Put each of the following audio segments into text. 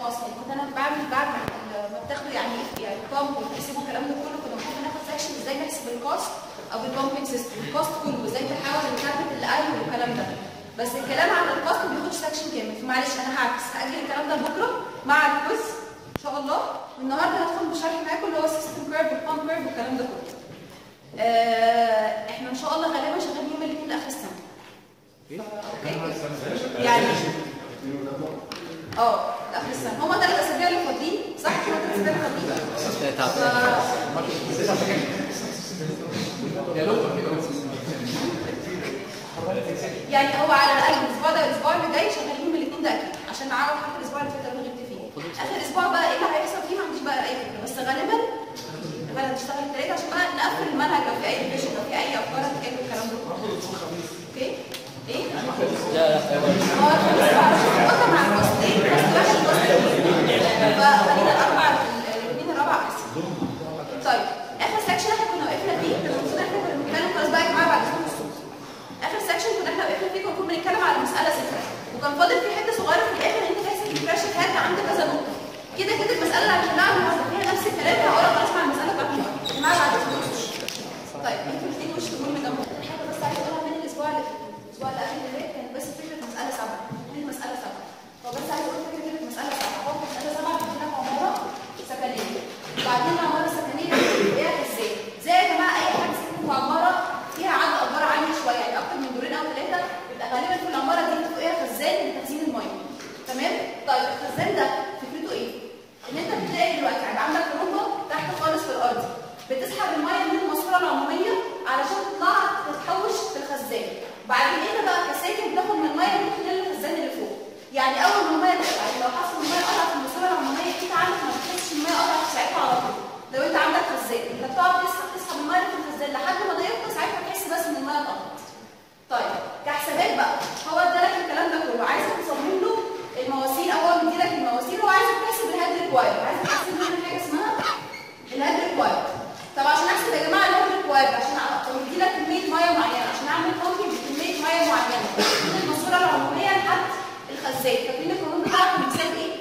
خلاص يعني كنت انا بعمل بعمل ما بتاخدوا يعني ايه يعني بامب وتحسبوا الكلام ده كله كنا المفروض ناخد سكشن ازاي نحسب الكوست او البامبنج سيستم الكوست كله ازاي تحاول نثبت الاقل والكلام ده بس الكلام عن الكوست ما بياخدش سكشن كامل فمعلش انا هعكس هاجل الكلام ده لبكره مع الكويز ان شاء الله والنهارده هدخل بشرح معاكم اللي هو السيستم كيرف والبامب كيرف والكلام ده كله آه احنا ان شاء الله غالبا شغالين يوم الاثنين لاخر السنه فا- اوكي يعني اه لاخر السنه هما ثلاث اسابيع اللي فاضلين صح هما ثلاث اسابيع اللي فاضلين ف- يعني هو على الاقل الاسبوع ده الاسبوع اللي جاي شغالين من الاثنين ده اكيد عشان نعرف حتى الاسبوع اللي فات انا غبت فيه اخر اسبوع بقى ايه اللي هيحصل فيه ما عنديش بقى اي فكره بس غالبا غالبا هنشتغل الثلاثه عشان بقى نقفل المنهج لو في اي فيشن لو في اي افكار هتتقال والكلام ده كله. اوكي ايه؟ لا لا اه الخميس بقى بفكر مع الفصلين بس واحد الفصل فخلينا الاربع الاثنين الرابع احسن طيب اخر سكشن احنا كنا وقفنا فيه كان المفروض احنا كنا بنتكلم خلاص بقى يا جماعه بعد كده الصبح اخر سكشن كنا احنا وقفنا فيه كنا المفروض بنتكلم على مساله صفر وكان فاضل في حته صغيره في الاخر انت تحسب الكراش هات عندك كذا نقطه كده كده المساله اللي هنحلها النهارده فيها نفس الكلام هقرا خلاص مع المساله بتاعت النهارده يا جماعه بعد كده طيب انتوا الاثنين وش تقولوا من جنب حاجه بس عايز اقولها من الاسبوع اللي فات الاسبوع اللي قبل اللي فات كانت بس فكره مساله سبعه من مساله سبعه هو بس عايز اقول فكره فكره مساله سبعه هو مساله سبعه بتدينا عماره سكنيه وبعدين العماره السكنيه دي ايه ازاي زي يا جماعه اي حاجه سكن في عماره فيها عدد ادوار عاليه شويه يعني اكتر من دورين او ثلاثه يبقى غالبا في العماره دي فوقيها خزان لتخزين الميه تمام طيب الخزان ده فكرته ايه ان انت بتلاقي دلوقتي يعني عندك رمبه تحت خالص في الارض بتسحب الميه من الماسوره العموميه علشان تطلع تتحوش في الخزان بعدين انت بقى كساكن بتاخد من الميه من خلال الخزان اللي فوق يعني اول ما الميه تقطع يعني لو حصل الميه قطع في الماسوره العموميه انت عندك ما بتحسش الميه قطع في ساعتها على طول لو انت عندك خزان انت بتقعد تسحب تسحب الميه في الخزان لحد ما ده يخلص ساعتها تحس بس ان الميه اتقطعت طيب كحسابات بقى هو ادالك الكلام ده كله عايزك تصمم له المواسير او هو مديلك المواسير هو عايزك تحسب الهيد ريكوايرد عايزك تحسب له حاجه اسمها الهيد ريكوايرد طب عشان احسب يا جماعه الهيد ريكوايرد عشان ادي لك كميه ميه معينه عشان اعمل بامبنج بكميه ميه معينه من الماسوره العموميه لحد الخزان فاكرين القانون بتاعكم بيساوي ايه؟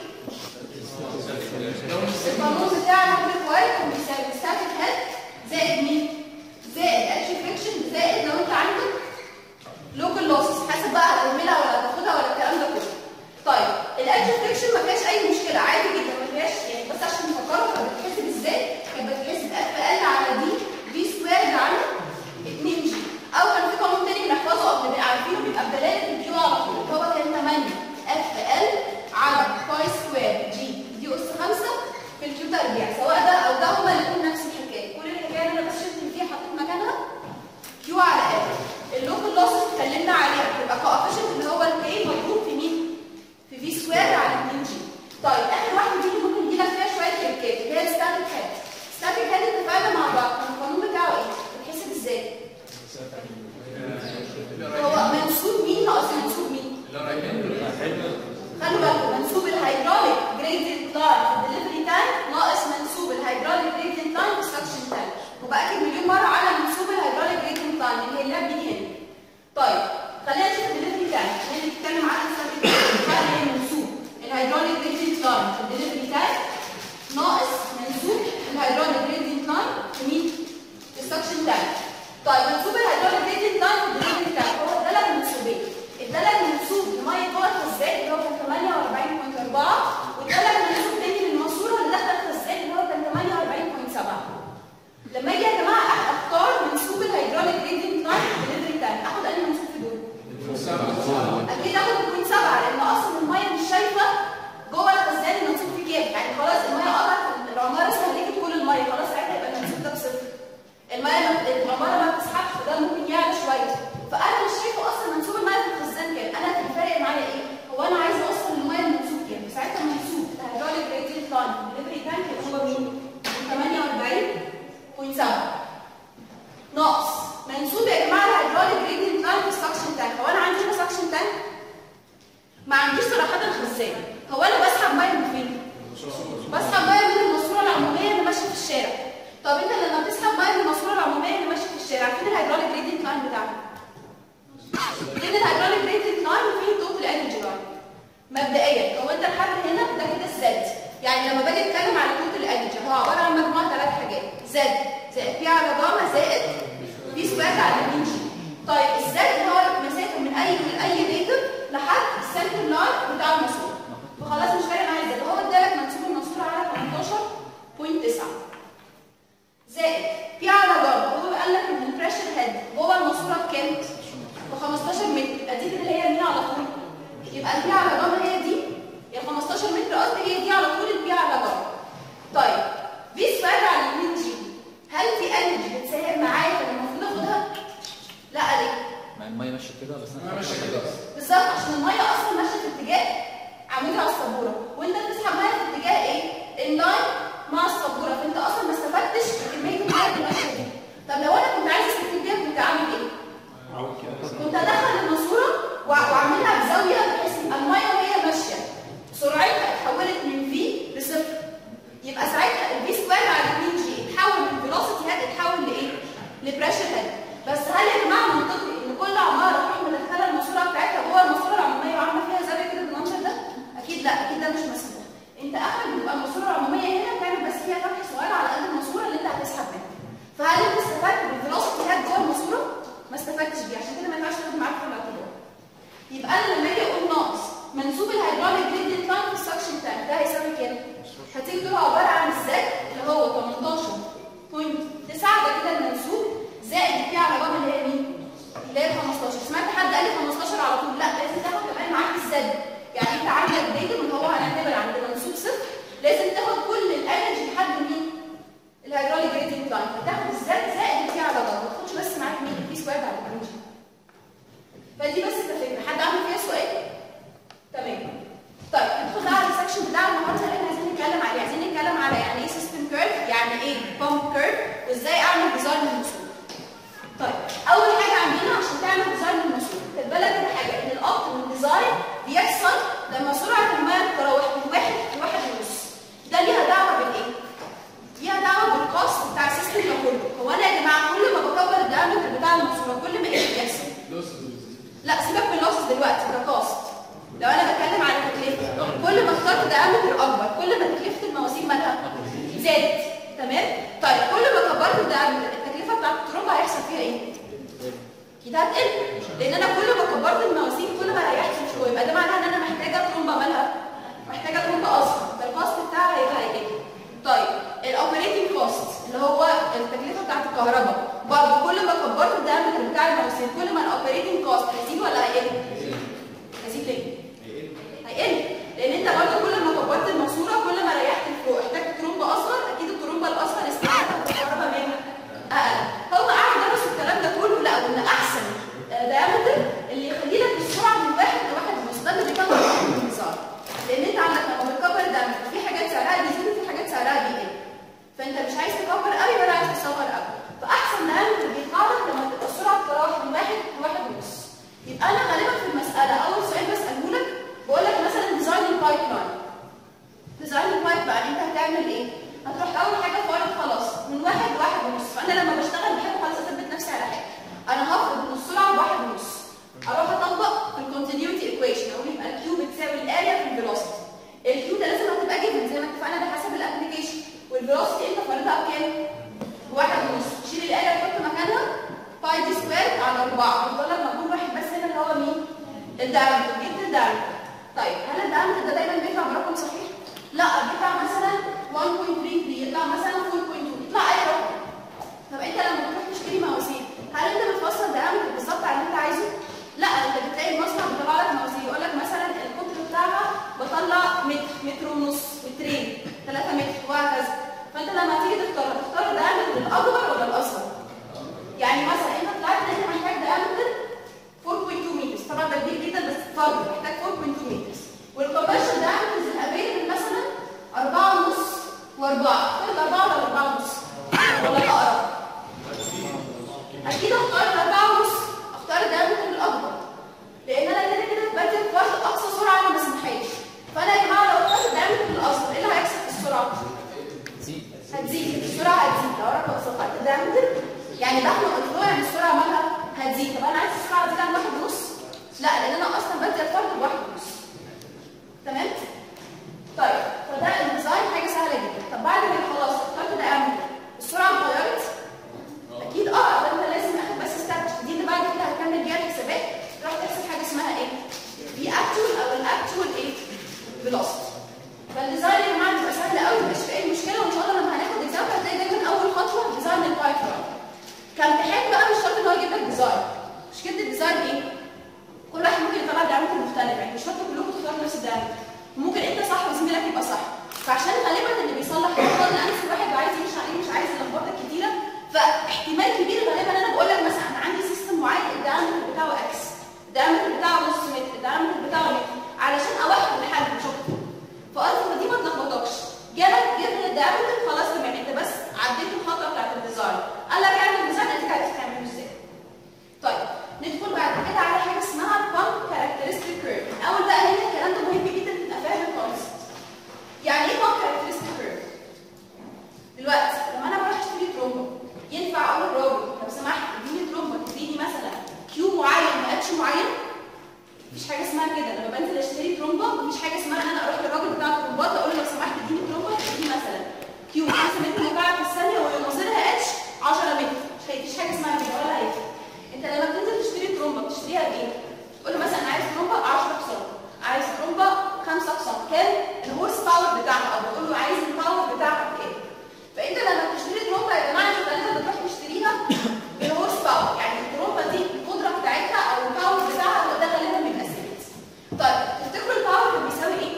القانون بتاع الهيد ريكوايرد كان بيساوي ستاتيك هيد زائد مين؟ زائد اتش فريكشن زائد لو انت عندك لوكال لوسز حاسب بقى هتعملها ولا هتاخدها ولا الكلام ده كله طيب الادج فريكشن ما فيهاش اي مشكله عادي جدا ما فيهاش يعني بس عشان نفكروا كانت بتتحسب ازاي كانت بتتحسب اف ال على دي في سكوير على 2 جي او كان في قانون تاني بنحفظه قبل بنبقى عارفينه بيبقى بدلاله الكيو على طول هو كان 8 اف ال على باي سكوير جي دي اس 5 في الكيو تربيع سواء ده او ده هما الاثنين نفس الحكايه كل الحكايه اللي انا بس شلت اللي فيها حطيت مكانها كيو على ال اللوكال لوسز اتكلمنا عليها بتبقى كوفيشنت اللي هو الكي مضروب في مين؟ في في سكوير على 2 جي طيب اخر واحده دي اللي ممكن يجي لك فيها شويه تركات اللي هي الستاتيك هيد الستاتيك هيد اتفقنا مع بعض كان القانون بتاعه ايه؟ بتحسب ازاي؟ هو منسوب مين ناقص منسوب مين؟ خلوا بالكم منسوب الهيدروليك جريدينت لاين في الدليفري تانك ناقص منسوب الهيدروليك جريدينت لاين في السكشن تانك وباكد مليون مره على منسوب الهيدروليك جريدينت لاين اللي هي اللاب دي هنا طيب خلينا نشوف الدليفري تانك اللي بتتكلم عنها السابق فرق بين منسوب الهيدروليك جريدينت لاين في الدليفري تانك ناقص منسوب الهيدروليك جريدينت لاين في مين؟ في السكشن تانك طيب منسوب الهيدروليك جريدينت لاين في الدليفري تانك هو ادالك منسوبين ادالك منسوب لميه جوه الخزان اللي هو كان 48.4 وادالك منسوب تاني للماسوره اللي داخله الخزان اللي هو كان 48.7 لما اجي يا جماعه اختار منسوب الهيدروليك جريدينت لاين في الدليفري تانك اخد انهي منسوب في دول؟ اكيد اخد 0.7 لان اصلا الميه مش شايفه جوه الخزان المنسوب فيه كام يعني خلاص الميه قطعت العماره استهلكت كل الميه خلاص ساعتها يبقى المنسوب ده بصفر الميه ما- العماره ما بتسحبش فده ممكن يعلى شويه فانا مش شايفه اصلا منسوب الميه في الخزان كام انا كان فارق معايا ايه هو انا عايز اوصل الميه لمنسوب كام ساعتها منسوب الهيدروليك جريدينت لاين دليفري تانك هو مين 48.7 ناقص منسوب يا جماعه الهيدروليك جريدينت لاين في السكشن تانك هو انا عندي هنا سكشن تانك ما عنديش صراحه خزان هو انا بسحب ميه من فين بسحب ميه من الماسوره العموميه اللي ماشيه في الشارع طب انت لما بتسحب ميه من الماسوره العموميه اللي ماشيه في الشارع فين الهيدروليك جريدينت لاين بتاعك فين الهيدروليك جريدينت لاين وفين توتال انرجي لاين مبدئيا هو انت لحد هنا ده كده الزد يعني لما باجي اتكلم على توتال انرجي هو عباره عن مجموعه ثلاث حاجات زد زائد بي على جاما زائد بي سكوير على 2 جي طيب الزد هو المسافه من اي من اي ريتم لحد السنتر لاين بتاع الماسوره فخلاص مش فارق معايا الزد هو ادالك منسوب الماسوره على 18.9 زائد بي على جاما هو قال لك ان البريشر هيد جوه الماسوره بكام؟ ب 15 متر يبقى دي كده اللي هي مين على طول؟ يبقى البي على جاما هي دي ال 15 متر قصدي هي دي على طول البي على جاما طيب في سكوير على 2 جي هل في انرجي بتساهم معايا فانا المفروض اخدها؟ لا ليه؟ مع الميه ماشيه كده بس انا انا ماشي كده بالظبط عشان الميه اصلا ماشيه في اتجاه عمودي على السبوره وانت بتسحب ميه في اتجاه ايه؟ اللاين مع السبوره فانت اصلا ما استفدتش بكميه الميه اللي ماشيه دي طب لو انا كنت عايز استفيد بيها كنت اعمل ايه؟ عاود كده كنت ادخل الماسوره وع- واعملها بزاويه بحيث يبقى الميه وهي ماشيه سرعتها اتحولت من في لصفر يبقى ساعتها الفي سكوير على 2 جي اتحول من فيلوسيتي هيد اتحول لايه؟ لبريشر هيد بس هل يا جماعه منطقي ان كل عماره تروح مدخله الماسوره بتاعتها جوه الماسوره العموميه وعامله فيها زاويه كده بالمنظر ده؟ اكيد لا اكيد ده مش مسموح انت اخرك بيبقى الماسوره العموميه هنا بتعمل بس فيها فتح صغير على قد الماسوره اللي انت هتسحب منها فهل انت استفدت بالفيلوسيتي هيد جوه الماسوره؟ ما استفدتش بيه عشان كده ما ينفعش تاخد معاك في الاعتبار يبقى انا لما اجي اقول ناقص منسوب الهيدروليك جريدينت لاين في السكشن تانك ده هيساوي كام؟ هتيجي تقول عباره عن الزد اللي هو 18.9 ده كده المنسوب زائد البي على جاما اللي هي مين؟ اللي هي 15 سمعت حد قال لي 15 على طول لا لازم تاخد كمان معاك الزد يعني انت عندك جريدينت اللي هو هنعتبر عند منسوب صفر لازم تاخد كل الانرجي لحد مين؟ الهيدروليك جريدينت لاين فتاخد الزد زائد البي على جاما ما تاخدش بس معاك مين؟ البي سكوير على 2 جي فدي بس كفكره حد عامل فيها سؤال؟ تمام طيب ندخل بقى على السكشن بتاع النهارده اللي احنا عايزين نتكلم عليه عايزين نتكلم على يعني ايه سيستم كيرف يعني ايه بامب كيرف وازاي اعمل ديزاين للمسور طيب اول حاجه عاملينها عشان تعمل ديزاين للمسور خد بالك من حاجه ان الاوبتيمال ديزاين بيحصل لما سرعه الميه تتراوح من واحد لواحد ونص ده ليها دعوه بالايه؟ ليها دعوه بالكوست بتاع السيستم ده كله هو انا يا جماعه كل ما بكبر الدايمتر بتاع الماسوره كل ما ايه اللي بيحصل؟ لا سيبك من اللوسز دلوقتي ده كوست لو انا بتكلم على تكلفه كل ما اخترت دايمتر اكبر كل ما تكلفه المواسير مالها زادت تمام طيب كل ما كبرت الدايمتر التكلفه بتاعت الترومبه هيحصل فيها ايه كده هتقل لان انا كل ما كبرت المواسير كل ما ريحت شويه يبقى ده معناه ان انا محتاجه ترومبه مالها محتاجه ترومبه اصغر فالكوست بتاعها هيبقى هيقل طيب الاوبريتنج كوست اللي هو التكلفه بتاعت الكهرباء برضه كل ما كبرت الدايمتر بتاع المواسير كل ما الاوبريتنج كوست هيزيد ولا هيقل هيزيد ليه هيقل لان انت برضه كل ما كبرت الماسوره كل ما ريحت الفوق احتاجت ترومبه اصغر اكيد الترومبه الاصغر استهلاكها في الكهرباء منها اقل هو قاعد درس الكلام ده كله لا وان احسن دايمتر اللي يخلي لك السرعه من واحد لواحد ونص ده اللي بيكبر الانتصار لان انت عندك لما بتكبر الدايمتر في حاجات سعرها بيزيد وفي حاجات سعرها بيقل فانت مش عايز تكبر قوي ولا عايز تصغر قوي فاحسن دايمتر بيطلع لك لما تبقى السرعه بتتراوح من واحد لواحد ونص يبقى انا غالبا في المساله اول سؤال بساله لك بقول لك مثلا ديزاين البايب لاين ديزاين البايب لاين انت هتعمل ايه؟ هتروح اول حاجه فارض خلاص من واحد لواحد ونص فانا لما بشتغل بحب خلاص اثبت نفسي على حاجه انا هفرض ان السرعه بواحد ونص اروح اطبق في الكونتينيوتي ايكويشن اقول يبقى الكيو بتساوي الاريا في الفيلوسيتي الكيو ده لازم هتبقى جيفن زي ما اتفقنا ده حسب الابلكيشن والفيلوسيتي انت فارضها بكام؟ بواحد ونص شيل الاريا وحط مكانها باي دي سكوير على 4 يفضل لك مجهول واحد بس هنا اللي هو مين؟ الدايمتر جبت الدايمتر طيب هل الدايمتر ده دايما بيطلع برقم صحيح؟ لا بيطلع مثلا 1.33 يطلع مثلا 4.2 يطلع اي رقم طب انت لما بتروح تشتري مواسير هل انت بتفصل دايمتر بالظبط على اللي انت عايزه؟ لا انت بتلاقي المصنع بيطلع لك مواسير يقول لك مثلا القطر بتاعها بطلع متر متر ونص مترين 3 متر وهكذا فانت لما تيجي تختار هتختار الدايمتر الاكبر ولا الاصغر؟ يعني مثلا انت طلعت ان انت محتاج دايمتر 4.2 متر طبعا ده كبير جدا بس فرض محتاج 4.2 متر والكوميرشال دايمترز الافيلبل مثلا 4 ونص و4 فرض 4 ولا 4 ونص ولا الاقرب اكيد اختار ال 4 ونص اختار الدايمتر الاكبر لان انا كده كده بدي فرض اقصى سرعه انا ما اسمحهاش فانا يا جماعه لو اخترت الدايمتر الاصغر ايه اللي هيحصل في السرعه؟ هتزيد السرعه هتزيد لو انا اخترت الدايمتر يعني بخلق الفلو يعني السرعه مالها هتزيد طب انا عايز السرعه تزيد عن واحد ونص لا لان انا اصلا بدي الفرد بواحد ونص تمام طيب فده الديزاين حاجه مختلف يعني مش شرط كلكم تختاروا نفس الدايمتر ممكن انت صح وزميلك يبقى صح فعشان غالبا اللي بيصلح هو اللي انسب واحد وعايز يمشي عليه مش عايز اللخبطه الكتيره فاحتمال كبير غالبا انا بقول لك مثلا انا عندي سيستم معين الدايمتر بتاعه اكس الدايمتر بتاعه نص متر الدايمتر بتاعه متر علشان اوحد الحل مش اكتر فقصدي دي ما تلخبطكش جالك جبت الدايمتر خلاص تمام انت بس عديت الخطوه بتاعت الديزاين قال لك اعمل ديزاين انت عارف تعمله ازاي طيب ندخل بعد كده على حاجه اسمها البامب كاركترستيك كيرف اول بقى هنا الكلام ده مهم جدا تبقى فاهم الكونسبت يعني ايه بامب كاركترستيك كيرف دلوقتي لما انا بروح اشتري ترومبه ينفع اقول للراجل لو سمحت اديني ترومبه تديني مثلا كيو معين باتش معين مفيش حاجه اسمها كده لما بنزل اشتري ترومبه مفيش حاجه اسمها ان انا اروح للراجل بتاع الترومبات اقول له لو سمحت اديني ترومبه تديني مثلا كيو 5 متر مكعب في الثانيه وينظرها اتش 10 متر مش مفيش حاجه اسمها كده ولا هيفرق انت لما بتنزل تشتري ترومبه بتشتريها بايه؟ تقول له مثلا انا عايز ترومبه 10 حصان عايز ترومبه 5 حصان كام الهورس باور بتاعها او بتقول له عايز الباور بتاعها بكام فانت لما بتشتري ترومبه يا جماعه انت غالبا بتروح تشتريها بالهورس باور يعني الترومبه دي القدره بتاعتها او الباور بتاعها هو ده غالبا بيبقى ثابت طيب تفتكروا الباور كان بيساوي ايه؟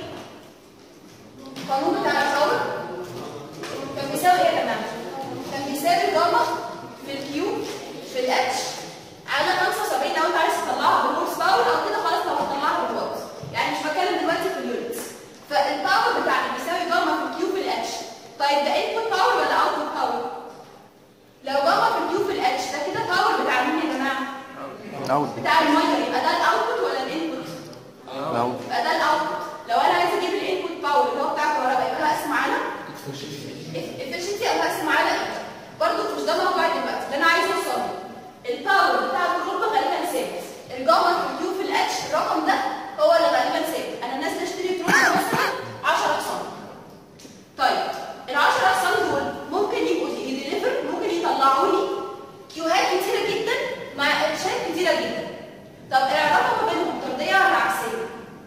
القانون بتاع الباور كان بيساوي ايه يا جماعه؟ كان بيساوي جاما في الكيو في الاتش على 75 لو انت عايز تطلعها بالهورس باور او كده خلاص لو هتطلعها بالوات يعني مش بتكلم دلوقتي في اليونتس فالباور بتاعنا بيساوي جاما في الكيو في الاتش طيب ده انبوت باور ولا اوتبوت باور؟ لو جاما في الكيو في الاتش ده كده باور بتاع مين يا جماعه؟ اوت بتاع الميه يبقى ده الاوتبوت ولا الانبوت؟ اوت يبقى ده الاوتبوت لو انا عايز اجيب الانبوت باور اللي هو بتاع الكهرباء يبقى هقسم على efficiency او هقسم على ايه؟ برضه مش ده موضوع دلوقتي ده انا عايز اوصل الباور بتاع الترومبه غالبا ثابت الجاما في الكيو في الاتش الرقم ده هو اللي غالبا ثابت انا نازله اشتري ترومبه مثلا 10 حصان طيب ال 10 حصان دول ممكن يبقوا يديليفر ممكن يطلعوا لي كيوهات كتيره جدا مع اتشات كتيره جدا طب العلاقه ما بينهم طرديه ولا عكسيه؟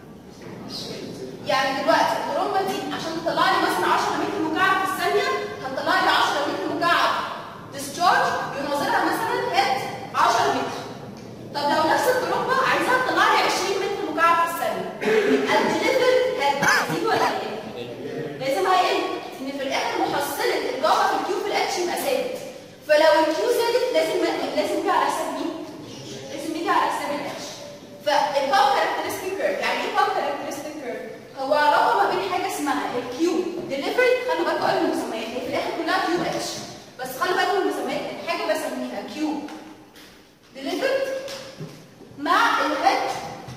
يعني دلوقتي الترومبه دي عشان تطلع لي مثلا 10 متر مكعب في الثانيه هتطلع لي 10 متر مكعب ديسشارج يناظرها مثلا هات 10 متر طب لو نفس الترومبه عايزاها تطلع لي 20 متر مكعب في الثانيه يبقى الدليفر هتزيد ولا هيقل؟ لازم هيقل ان في الاخر محصله الجاما في الكيو في الاتش يبقى ثابت فلو الكيو زادت لازم لازم يجي على حساب مين؟ لازم يجي على حساب الاتش فالباور كاركترستيك كيرف يعني ايه باور كاركترستيك كيرف؟ هو علاقه ما بين حاجه اسمها الكيو ديليفرد خلوا بالكم قوي من المسميات هي في الاخر كلها كيو اتش بس خلوا بالكم من المسميات حاجه بسميها كيو ديليفرد مع الهيد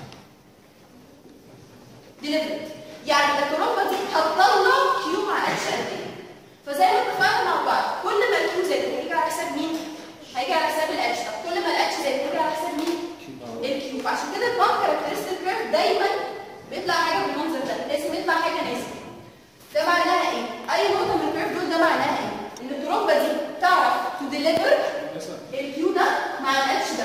ديليفرد يعني الترومبه دي هتطلع كيو مع اتش قد ايه فزي ما اتفقنا مع بعض كل ما الكيو زاد هيجي على حساب مين؟ هيجي على حساب الاتش طب كل ما الاتش زاد هيجي على حساب مين؟ الكيو فعشان كده البامب كاركترستيك كيرف دايما بيطلع حاجه بالمنظر ده لازم يطلع حاجه نازله ده معناها ايه؟ اي نقطه من الكيرف دول ده معناها ايه؟ ان الترومبه دي تعرف تو ديليفر الكيو ده مع الاتش ده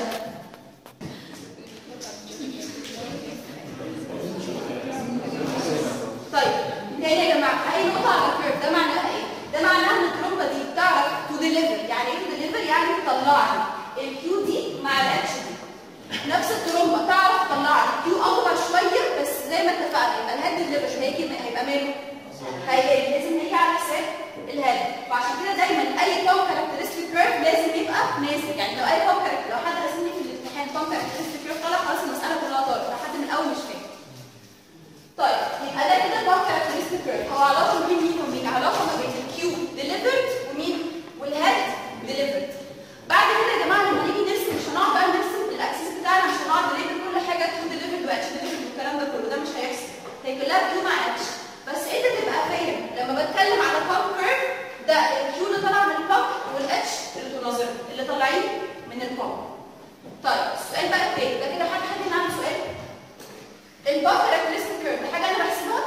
طيب تاني يا جماعه اي نقطه على الكيرف ده معناها ايه؟ ده معناها ان الترومبه دي بتعرف تو ديليفر يعني ايه تو ديليفر؟ يعني تطلع لي الكيو دي مع الاتش دي نفس الترومبه تعرف تطلع لي كيو اكبر شويه بس زي ما اتفقنا يبقى الهيد ديليفر هيجي هيبقى ماله؟ هيجي لازم يجي على حساب الهيد وعشان كده دايما اي كوم كاركترستيك كيرف لازم يبقى نازل يعني لو اي كوم كاركتر لو حد رسمني في الامتحان كوم كاركترستيك كيرف طلع خلاص المساله كلها طارت لو حد من الاول مش فاهم طيب يبقى ده كده كوم كاركترستيك كيرف هو علاقه ما بين مين ومين علاقه ما بين الكيو ديليفرد ومين والهيد ديليفرد بعد كده يا جماعه لما نيجي نرسم مش هنقعد بقى نرسم الاكسس بتاعنا مش هنقعد نليفر كل حاجه كيو ديليفرد واتش ديليفرد والكلام ده كله ده مش هيحصل هي كلها كيو مع اتش بس انت تبقى فاهم لما بتكلم على بامب كيرف ده الكيو اللي طالع من البامب والاتش اللي تناظره اللي طالعين من البامب طيب السؤال بقى التاني ده كده حد حد عنده سؤال البامب كاركترستيك كيرف دي حاجه انا بحسبها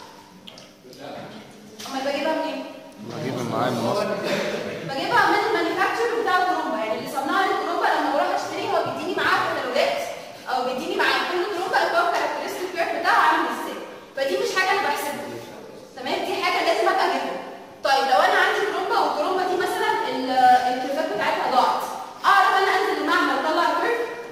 امال بجيبها منين؟ بجيب معاه من مصر بجيبها من المانيفاكتشر بتاع الترومبا يعني اللي صنع لي الترومبا لما بروح اشتري هو بيديني معاه كتالوجات او بيديني معاه كل ترومبا الباور كاركترستيك كيرف بتاعها عامل ازاي فدي مش حاجه انا بحسبها تمام دي حاجه لازم ابقى اجيبها طيب لو انا عندي ترومبا والترومبا دي مثلا ال- الكيرفات بتاعتها ضاعت اعرف انا انزل المعمل اطلع كيرف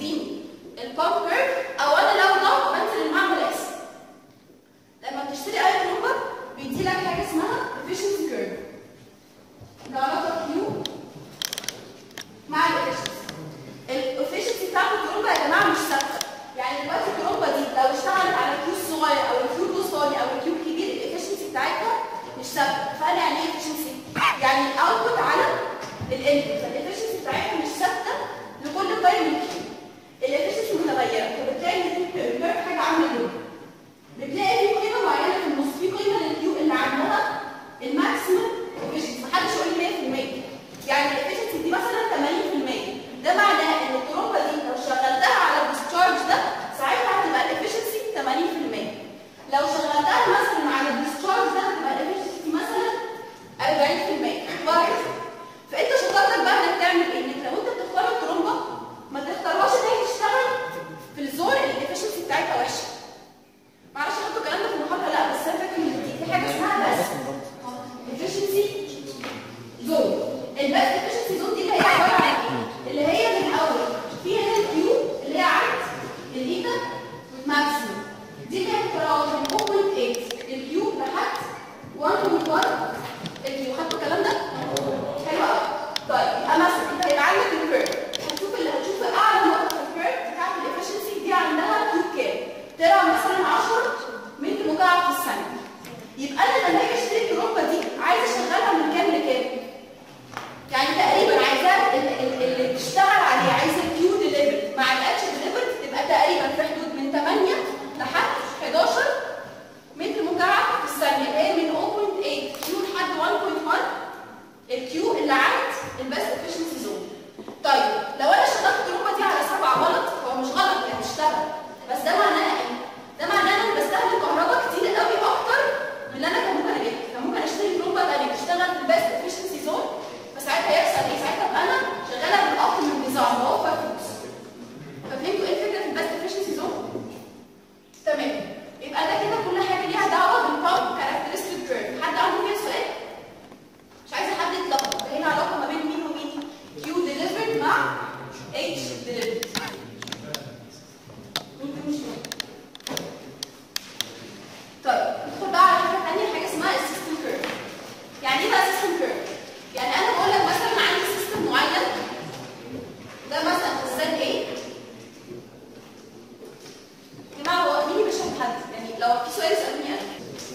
بيديني البامب كيرف او انا لو ضغط بنزل المعمل اس لما بتشتري اي ترومبه بيدي لك حاجه اسمها efficiency curve ده علاقه كيو مع الافشنسي الافشنسي بتاعت الترومبه يا جماعه مش ثابته يعني دلوقتي الترومبه دي لو اشتغلت على الكيو الصغير او الكيو الوسطاني او الكيو الكبير الافشنسي بتاعتها مش ثابته فانا يعني ايه efficiency؟ يعني الاوتبوت على الانبوت فالافشنسي بتاعتها مش ثابته لكل تايم الكيو الافشنسي متغيره فبتلاقي ان في الكيرف حاجه عامله كده بتلاقي في قيمه معينه في النص في قيمه للكيو اللي عندها الماكسيمم افشنسي محدش يقول لي 100% يعني الافشنسي دي مثلا 80% ده معناه ان الترومبه دي لو شغلتها على الديسشارج ده ساعتها هتبقى الافشنسي 80% لو شغلتها مثلا على الديسشارج ده هتبقى الافشنسي مثلا 40% وهكذا فانت شطارتك بقى انك تعمل ايه؟ انك لو انت بتختار الترومبه ما تختارهاش ان هي تشتغل في الزون اللي الافشنسي بتاعتها وحشه معرفش خدتوا الكلام ده في المحاضره لا بس انا فاكر ان دي- دي حاجه اسمها بس efficiency زون الباس efficiency زون دي اللي هي عباره عن ايه؟ اللي هي من الاول فيها هنا الكيو اللي هي عند الايتا ماكسيموم دي اللي هي بتتراوح من 0.8 الكيو لحد 1.1 الكيو خدتوا الكلام ده؟ حلو قوي طيب يبقى مثلا انت هيبقى عندك الكيرف هتشوف اللي هتشوف اعلى نقطه في الكيرف بتاعت الافشنسي دي عندها كيو كام؟ طلع مثلا 10 متر مكعب في الثانيه يبقى انا لما اجي اشتري الترومبه دي عايزه اشغلها من كام لكام؟ يعني تقريبا عايزاه ال- ال- اللي تشتغل عليه عايزه الكيو ديليفرد مع الاتش ديليفرد تبقى تقريبا في حدود من 8 لحد 11 متر مكعب في الثانيه اللي هي من 0.8 كيو لحد 1.1 الكيو اللي عند الباست افشنسي زون طيب لو انا شغلت الترومبه دي على سبعه غلط هو مش غلط هي هتشتغل بس ده معناه ايه؟ ده معناه ان انا بستهلك كهرباء كتير قوي اكتر من اللي انا كان ممكن اجيبها كان ممكن اشتري ترومبه تانيه تشتغل في الباست افشنسي زون فساعتها يحصل ايه؟ ساعتها ابقى انا شغاله بالاوبتيمم ديزاين بوفر فلوس ففهمتوا ايه الفكره في الباست افشنسي زون؟ تمام يبقى ده كده كل حاجه ليها دعوه بالبامب كاركترستيك كيرف حد عنده فيها سؤال؟ مش عايزه حد يتلخبط هنا علاقه ما بين مين ومين كيو ديليفرد مع اتش ديليفرد طيب ندخل بقى على حاجه ثانيه حاجه اسمها السيستم كيرف يعني ايه بقى سيستم كيرف يعني انا بقول لك مثلا عندي سيستم معين ده مثلا خزان ايه يا جماعه هو مين مش حد يعني لو في سؤال اسالوني انا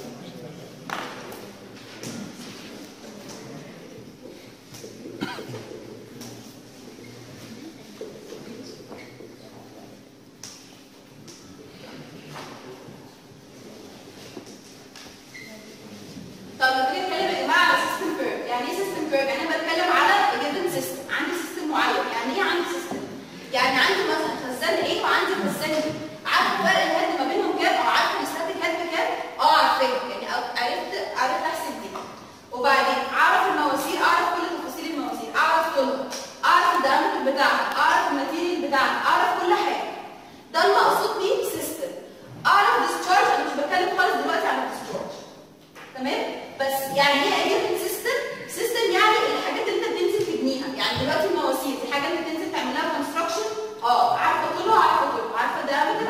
طب لما نيجي نتكلم يا جماعه على سيستم كيرف يعني ايه سيستم كيرف يعني انا بتكلم على جيفن سيستم عندي سيستم معين يعني ايه عندي سيستم يعني عندي مثلا خزان ايه وعندي خزان بي عارف فرق الهيد ما بينهم كام او عارف الاستاتيك هيد بكام اه عارفاه يعني أو- عرفت عرفت احسب دي وبعدين اعرف المواسير اعرف كل تفاصيل المواسير اعرف طولها اعرف الدايمتر بتاعها اعرف الماتيريال بتاعها اعرف كل حاجه ده المقصود بيه سيستم اعرف ديسشارج انا مش بتكلم خالص دلوقتي عن الديسشارج تمام بس يعني ايه اجيب سيستم سيستم يعني الحاجات اللي انت بتنزل تبنيها يعني دلوقتي المواسير دي حاجه انت بتنزل تعملها كونستراكشن اه عارفه طولها عارفه طولها عارفه الدايمتر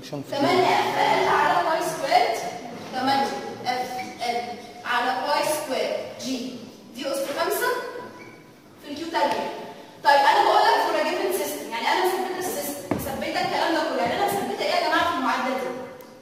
سكشن 8 اف ال على باي سكوير 8 اف ال على باي سكوير جي دي اس 5 في الكيو تربيع طيب انا بقول لك فور جيفن سيستم يعني انا مثبته السيستم مثبته الكلام ده كله يعني انا مثبته ايه يا جماعه في المعادله دي؟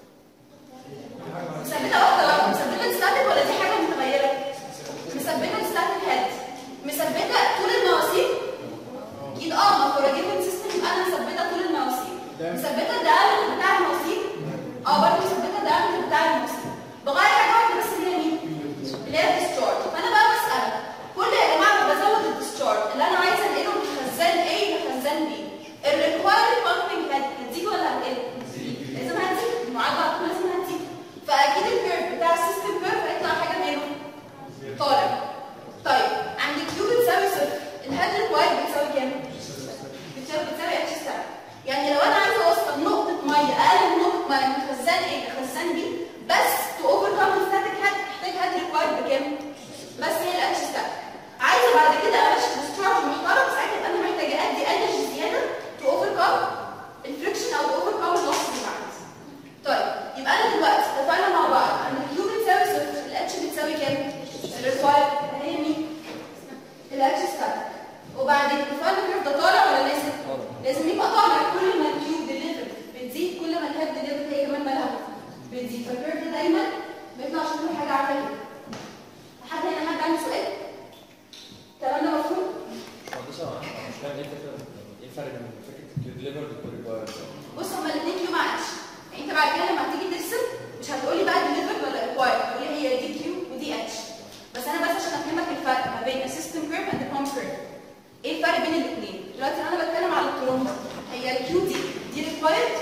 مثبته واحده واحده مثبته الستاتيك ولا دي حاجه متغيره؟ مثبته الستاتيك هيد مثبته طول المواسير اكيد اه ما فور جيفن سيستم يبقى انا مثبته طول المواسير مثبته الدايمتر بتاع المواسير اه برضه مثبته الدايمتر بتاع المواسير بغير حاجه واحده بس اللي هي مين؟ اللي هي الديسشارج فانا بقى بسال كل يا جماعه ما بزود الديسشارج اللي انا عايزه انقله من خزان A لخزان B الريكوايرد بامبنج هتزيد ولا هتقل؟ لازم هتزيد المعادله على طول لازم هتزيد فاكيد الكيرف بتاع السيستم كيرف هيطلع حاجه منه طالع طيب عند كيو بتساوي صفر الهيد ريكوايرد بتساوي كام؟ بتساوي بتساوي اتش ستار يعني لو انا عايزه اوصل نقطه ميه اقل من نقطه ميه من خزان A لخزان B بس تو اوفر كام الستاتيك هيد محتاج هيد ريكوايرد بكام؟ بس هي الاتش ستار عايزه بعد كده امشي ديسشارج محترم ساعتها يبقى انا محتاجه ادي انرجي زياده تو اوفر كام الفريكشن او تو اوفر كام اللوس اللي عندي طيب يبقى انا دلوقتي اتفقنا مع بعض ان الكيو بتساوي صفر الاتش بتساوي كام؟ الريكوايرد هي مين؟ الاتش ستاتيك وبعدين اتفقنا الكيرف ده طالع ولا نازل؟ لازم يبقى طالع كل ما الكيو ديليفر بتزيد كل ما الهيد ديليفر هي كمان مالها بتزيد فالكيرف ده دايما بيطلع عشان كل حاجه عامله كده لحد هنا حد عنده سؤال؟ الكلام ده مفهوم؟ معلش انا مش فاهم ايه الفكره ايه الفرق بين فكره الكيو ديليفرد والكيو ريكوايرد بص هما الاثنين كيو مع اتش يعني انت بعد كده لما تيجي ترسم مش هتقولي بقى ديليفرد ولا ريكوايرد هتقولي هي دي كيو ودي اتش بس انا بس عشان افهمك الفرق ما بين السيستم كيرف اند البامب كيرف ايه الفرق بين الاثنين دلوقتي انا بتكلم على الترومبه هي الكيو دي دي ريكوايرد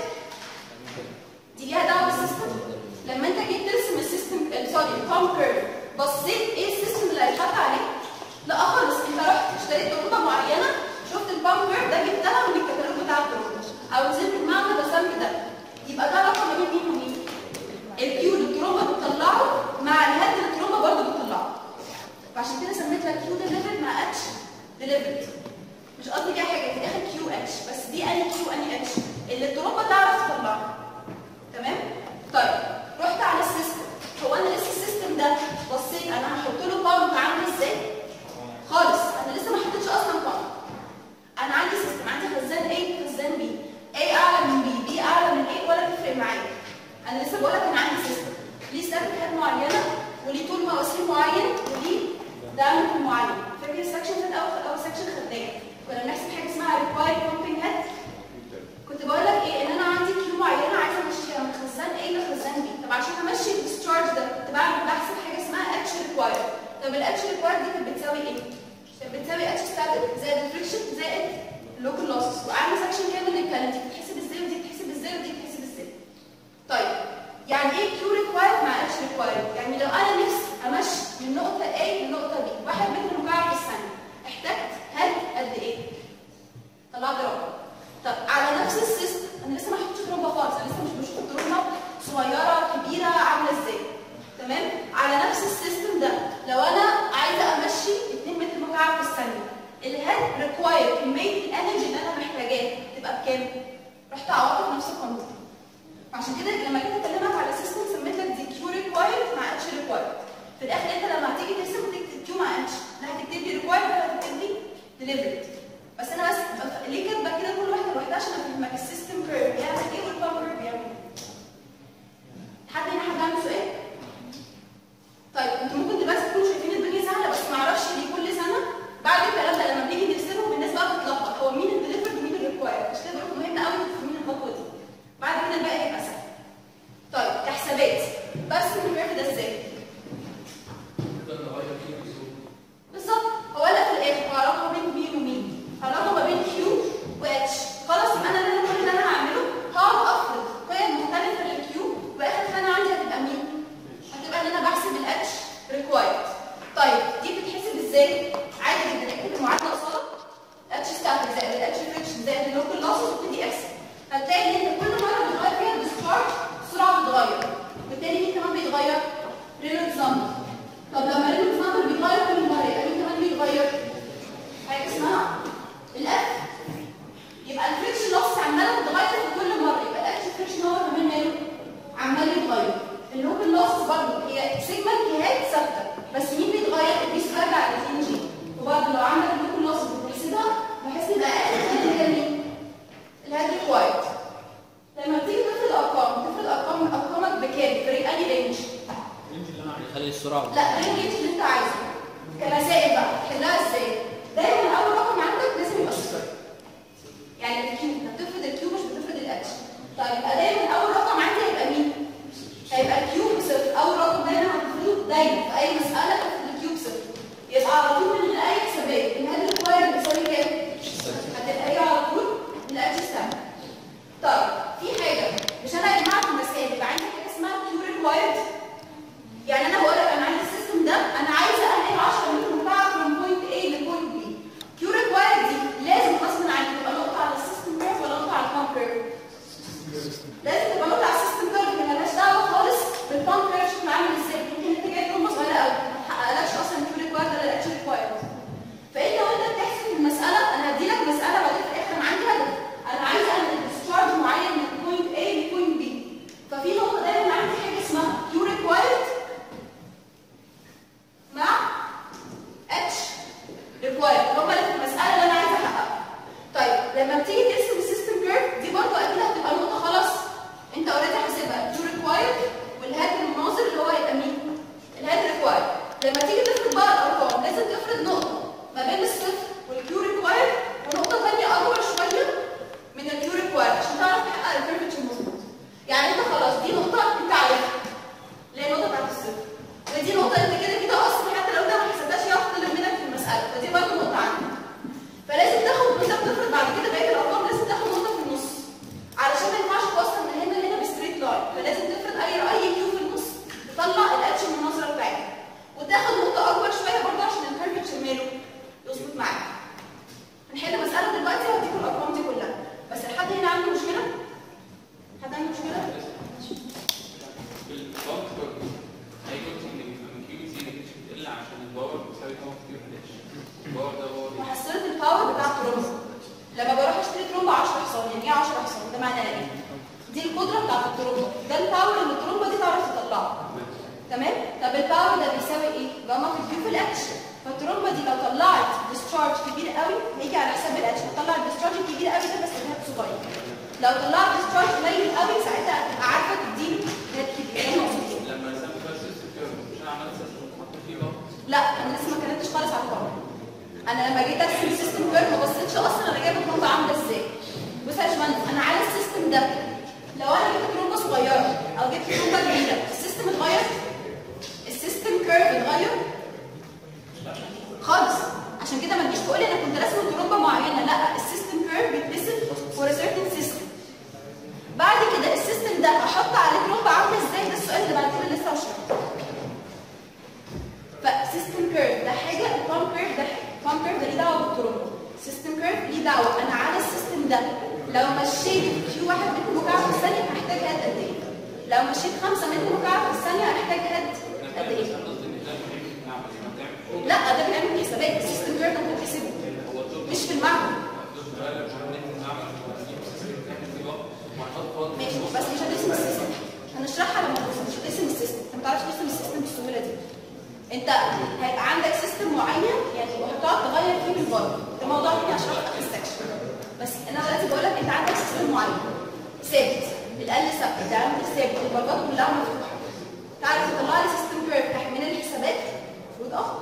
دي ليها دعوه بالسيستم لما انت جيت ترسم السيستم سوري البامب كيرف بصيت ايه السيستم اللي هيتحط عليه لا خالص انت رحت اشتريت ترومبه معينه شفت البامب كيرف ده جبتها من الكتالوج بتاع الترومبه او نزلت المعمل رسمت ده يبقى ده علاقه ما بين مين ومين الكيو اللي الترومبه بتطلعه مع الهيد اللي الترومبه برضه بتطلعه فعشان كده سميت لك كيو ديليفرد مع اتش ديليفرد مش قصدي كده حاجه في الاخر كيو اتش بس دي اني كيو اني اتش اللي الترومبه تعرف تطلعها تمام طيب رحت على السيستم هو انا لسه السيستم ده بصيت انا هحط له بامب عامل ازاي خالص انا لسه ما حطيتش اصلا بامب انا عندي سيستم عندي خزان A خزان B A اعلى من B B اعلى من A ولا تفرق معايا انا لسه بقول لك انا عندي سيستم ليه ستاتيك معينه وليه طول مواسير معين وليه دايمتر معين فاكر السكشن في الاول او سكشن خدناه كنا بنحسب حاجه اسمها ريكوايرد بامبنج هيد كنت بقول لك ايه ان انا عندي كيو معينه عايزه امشيها من خزان A لخزان B طب عشان امشي الديسشارج ده كنت بعمل بحسب حاجه اسمها اتش ريكوايرد طب الاتش ريكوايرد دي كانت بتساوي ايه؟ كانت بتساوي اتش ستاتيك زائد الفريكشن زائد اللوكال لوسز وعامل سكشن كامل نتكلم دي بتتحسب ازاي ودي بتتحسب ازاي ودي بتتحسب ازاي طيب يعني ايه كيو ريكوايرد مع اتش ريكوايرد؟ يعني لو انا نفسي امشي من نقطه A لنقطه B واحد متر مكعب في الثانيه احتجت هيد قد ايه؟ طلعت رقم طب على نفس السيستم انا لسه ما حطيتش ترومبه خالص انا لسه مش بشوف الترومبه صغيره كبيره عامله ازاي تمام على نفس السيستم ده لو انا عايزه امشي 2 متر مكعب في الثانيه الهيد ريكواير كميه الانرجي اللي انا محتاجاها تبقى بكام؟ رحت عوضت في نفس القانون عشان كده لما جيت اكلمك على سيستم سميت لك دي كيو ريكوايرد مع اتش ريكوايرد في الاخر انت لما هتيجي ترسم هتكتب كيو مع اتش لا هتكتب لي ريكوايرد ولا هتكتب لي ديليفرد بس انا بس ليه كاتبه كده كل واحده لوحدها عشان افهمك السيستم كيرف بيعمل ايه والبامب كيرف بيعمل ايه حد هنا حد عنده سؤال؟ طيب انتوا ممكن دلوقتي تكونوا شايفين الدنيا سهله بس ما اعرفش ليه كل سنه بعد الكلام ده لما بنيجي نرسمه الناس بقى بتتلخبط هو مين الديليفرد ومين الريكوايرد عشان كده بقول مهم قوي تفهمين الخطوه دي بعد كده الباقي هيبقى سهل طيب كحسابات برسم الكيرف ده ازاي؟ بالظبط هو انا في الاخر هو علاقه بين مين ومين؟ علاقه ما بين كيو برضه هي سيجما الجهات ثابته بس مين بيتغير البيس بيرجع ل 2 جي وبرضه لو عندك لوكال لوس بتحسبها بحيث يبقى اقل من هي مين؟ الهاد ريكوايرد لما بتيجي تفرض ارقام تفرض ارقام ارقامك بكام؟ فريق انهي رينج؟ يخلي السرعه لا غير الرينج اللي انت عايزه كمسائل بقى تحلها ازاي؟ دايما اول رقم عندك لازم يبقى صفر يعني الكيو انت بتفرض الكيو مش بتفرض الاتش طيب يبقى دايما اول رقم عندي هيبقى مين؟ هيبقى الكيو بصفر اول رقم دايما هتفرضه دايما في اي مساله تفرض الكيو بصفر يبقى على طول من غير اي حسابات ان هذا الريكوايرد بيساوي كام؟ هتبقى هي على طول الاتش ستاند طيب في حاجه مش انا يا جماعه في المسائل يبقى عندي حاجه اسمها كيو ريكوايرد يعني انا بقول لك انا عايز السيستم ده انا عايزه انقل 10 متر مكعب من بوينت A لبوينت B كيو ريكوايرد دي لازم غصب عني تبقى نقطه على السيستم كيرف ولا نقطه على البامب كيرف لازم تبقى نقطه على السيستم كيرف لكن مالهاش دعوه خالص بالبامب كيرف شكله عامل ازاي ممكن انت جايب رقم صغيره قوي ما تحققلكش اصلا كيو ريكوايرد ولا الاتش ريكوايرد فانت وانت بتحسب المساله انا هدي لك مساله بعدين في الاخر انا عندي هدف انا عايزه انقل ديسشارج معين من بوينت A لبوينت B ففي نقطه دايما عندي حاجه اسمها كيو ريكوايرد مع اتش ريكوايرد هم اللي في المساله اللي انا عايزه احققها طيب لما بتيجي ترسم السيستم كيرف دي برضه اكيد هتبقى نقطه خلاص انت اوريدي حاسبها كيو ريكوايرد والهاد المناظر اللي هو هيبقى مين؟ الهاد ريكوايرد لما تيجي تفرض بقى الارقام لازم تفرض نقطه ما بين الصفر والكيو ريكوايرد ونقطه ثانيه اكبر شويه من الكيو ريكوايرد عشان تعرف تحقق الكيرفتشر مظبوط يعني انت خلاص دي نقطه انت عارفها اللي هي النقطه بتاعت الصفر ودي نقطه انت كده كده اصلا حتى لو انت ما حسبتهاش هي هتطلب منك في المساله فدي برضه نقطه عندك فلازم تاخد وانت بتفرض بعد كده بقيه الارقام لازم تاخد نقطه في النص علشان ما ينفعش توصل من هنا لهنا بستريت لاين فلازم تفرض اي اي كيو في النص تطلع الاتش المناظره بتاعتها وتاخد نقطه اكبر شويه برضه عشان الكيرفتشر ماله يظبط معاك هنحل مساله دلوقتي وهديكم الارقام دي كلها بس لحد هنا عنده مشكله؟ حد عنده مشكله؟ بالبامب هيقول ان الكيو سي ما كانتش بتقل عشان الباور بتساوي كام كيو في الاتش الباور ده باور محصله الباور بتاع الترومبه لما بروح اشتري ترومبه 10 حصان يعني ايه 10 حصان ده معناه ايه دي القدره بتاعت الترومبه ده الباور اللي الترومبه دي تعرف تطلعه تمام طب الباور ده بيساوي ايه جاما في الكيو في الاتش فالترومبه دي لو طلعت ديسشارج كبير قوي هيجي على حساب الاتش هتطلع الديسشارج الكبير قوي ده بس الهات صغير لو طلعت ديسشارج قليل قوي ساعتها هتبقى عارفه تديله هات كبير ده المقصود كده. لما رسمت بقى السيستم كيرف مش انا عملت سيستم بحط فيه باور لا انا لسه ما اتكلمتش خالص على الباور انا لما جيت ارسم السيستم كيرف ما بصيتش اصلا انا جايبه الترومبه عامله ازاي بص يا باشمهندس انا على السيستم ده لو انا جبت ترومبه صغيره او جبت ترومبه كبيره السيستم اتغير السيستم كيرف اتغير خالص عشان كده ما تجيش تقول لي انا كنت راسمه ترومبه معينه لا السيستم كيرف بيترسم فور سيرتن سيستم بعد كده السيستم ده احط عليه ترومبه عامله ازاي ده السؤال اللي بعد كده لسه هشرحه فسيستم كيرف ده حاجه البامب كيرف ده حاجه البامب كيرف ده ليه دعوه بالترومبه سيستم كيرف ليه دعوه انا على السيستم ده لو مشيت كيو 1 متر مكعب في الثانيه هحتاج هاد قد ايه لو مشيت 5 متر مكعب في الثانيه هحتاج هاد قد ايه قصدي ان ده نعمل ما تعمل لا ده بنعمل حسابات السيستم كيرف ده بتحسبه مش في المعمل ماشي بس مش هنرسم السيستم هنشرحها لما نرسم مش هنرسم السيستم انت ما تعرفش ترسم السيستم بالسهوله دي انت هيبقى عندك سيستم معين يعني وهتقعد تغير فيه من بره ده موضوع تاني هشرحه في السكشن بس انا دلوقتي بقول لك انت عندك سيستم معين ثابت الال ثابت الدايمتر ثابت البرجات كلها مفتوحه تعرف تطلع لي سيستم كيرف تحت من الحسابات المفروض اه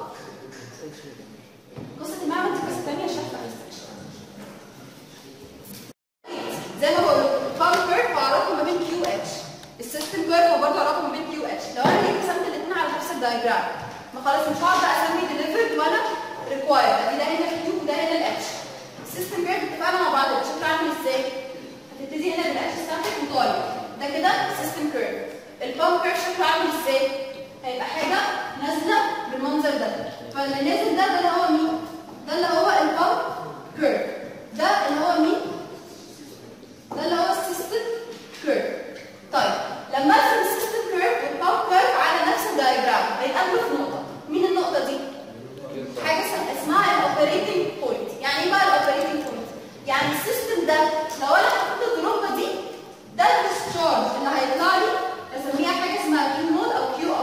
قصه المعمل دي قصه ثانيه هشرحها في السكشن زي ما بقول لكم الباور كيرف هو علاقه ما بين كيو اتش السيستم كيرف هو برضه علاقه ما بين كيو اتش لو انا جيت رسمت الاثنين على نفس الدايجرام ما خلاص مش هقعد بقى اسمي ديليفرد ولا ريكوايرد ادي ده هنا الكيو وده هنا الاتش السيستم كيرف اتفقنا مع بعض شكله عامل ازاي هتبتدي هنا بالاتش ستاتيك وطالع ده كده سيستم كيرف البامب كيرف شكله عامل ازاي هيبقى حاجه نازله بالمنظر ده فاللي نازل ده ده اللي هو مين ده اللي هو البامب كيرف ده اللي هو مين ده اللي هو السيستم كيرف طيب لما ارسم السيستم كيرف والبامب كيرف على نفس الدايجرام هيتقابلوا في نقطه مين النقطه دي حاجه اسمها الاوبريتنج بوينت يعني ايه بقى الاوبريتنج بوينت يعني السيستم ده لو انا حطيت الترومبه دي ده الديسشارج اللي هيطلع لي بسميها حاجه اسمها كيو نود او كيو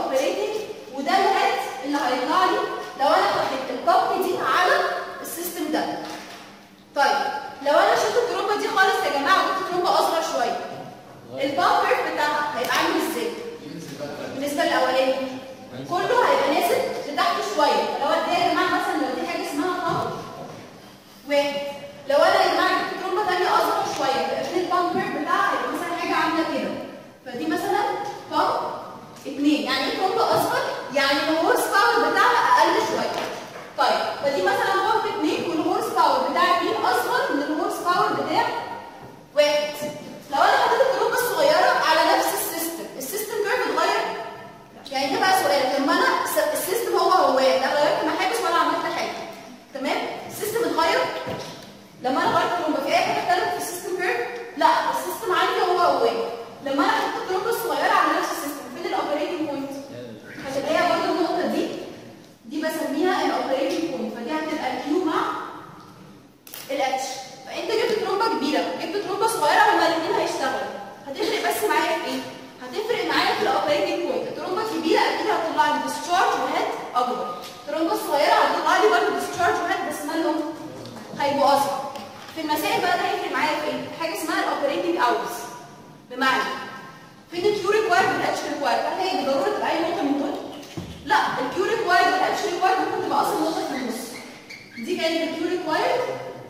ترومبا اصغر شويه البامب كيرف بتاعها هيبقى عامل ازاي بالنسبه للاولاني كله هيبقى نازل لتحت شويه لو دي يا جماعه مثلا لو دي حاجه اسمها بامب واحد لو انا يا جماعه جبت ترومبا ثانيه اصغر شويه يبقى فين البامب كيرف بتاعها هيبقى مثلا حاجه عامله كده فدي مثلا بامب اثنين يعني ايه ترومبا اصغر يعني الهورس باور بتاعها اقل شويه طيب فدي مثلا بامب اثنين والهورس باور بتاع مين اصغر من الهورس باور بتاع واحد لو انا حطيت الترومبا الصغيره على نفس السيستم السيستم كيرف اتغير يعني ده بقى سؤال لما انا س- السيستم هو هو لا غيرت محابس ولا عملت حاجه تمام السيستم اتغير لما انا غيرت الترومبا في اي حاجه اختلفت في السيستم كيرف لا السيستم عندي هو هو لما انا حطيت الترومبا الصغيره على نفس السيستم فين الاوبريتنج بوينت هتلاقيها برضه النقطه دي دي بسميها الاوبريتنج بوينت فدي هتبقى الكيو مع الاتش فانت جبت ترومبا كبيره جبت ترومبا صغيره هما الاثنين هيشتغلوا هتفرق بس معايا في ايه هتفرق معايا في الاوبريتنج بوينت الترومبا الكبيره اكيد هتطلع لي ديسشارج وهيد اكبر الترومبا الصغيره هتطلع لي برضه ديسشارج وهيد بس مالهم هيبقوا اصغر في المسائل بقى ده هيفرق معايا في ايه حاجه اسمها الاوبريتنج اورز بمعنى فين الكيو ريكوايرد والاتش ريكوايرد هل هي بالضروره تبقى اي نقطه من دول لا الكيو ريكوايرد والاتش ريكوايرد ممكن تبقى اصلا نقطه في النص دي كانت الكيو ريكوايرد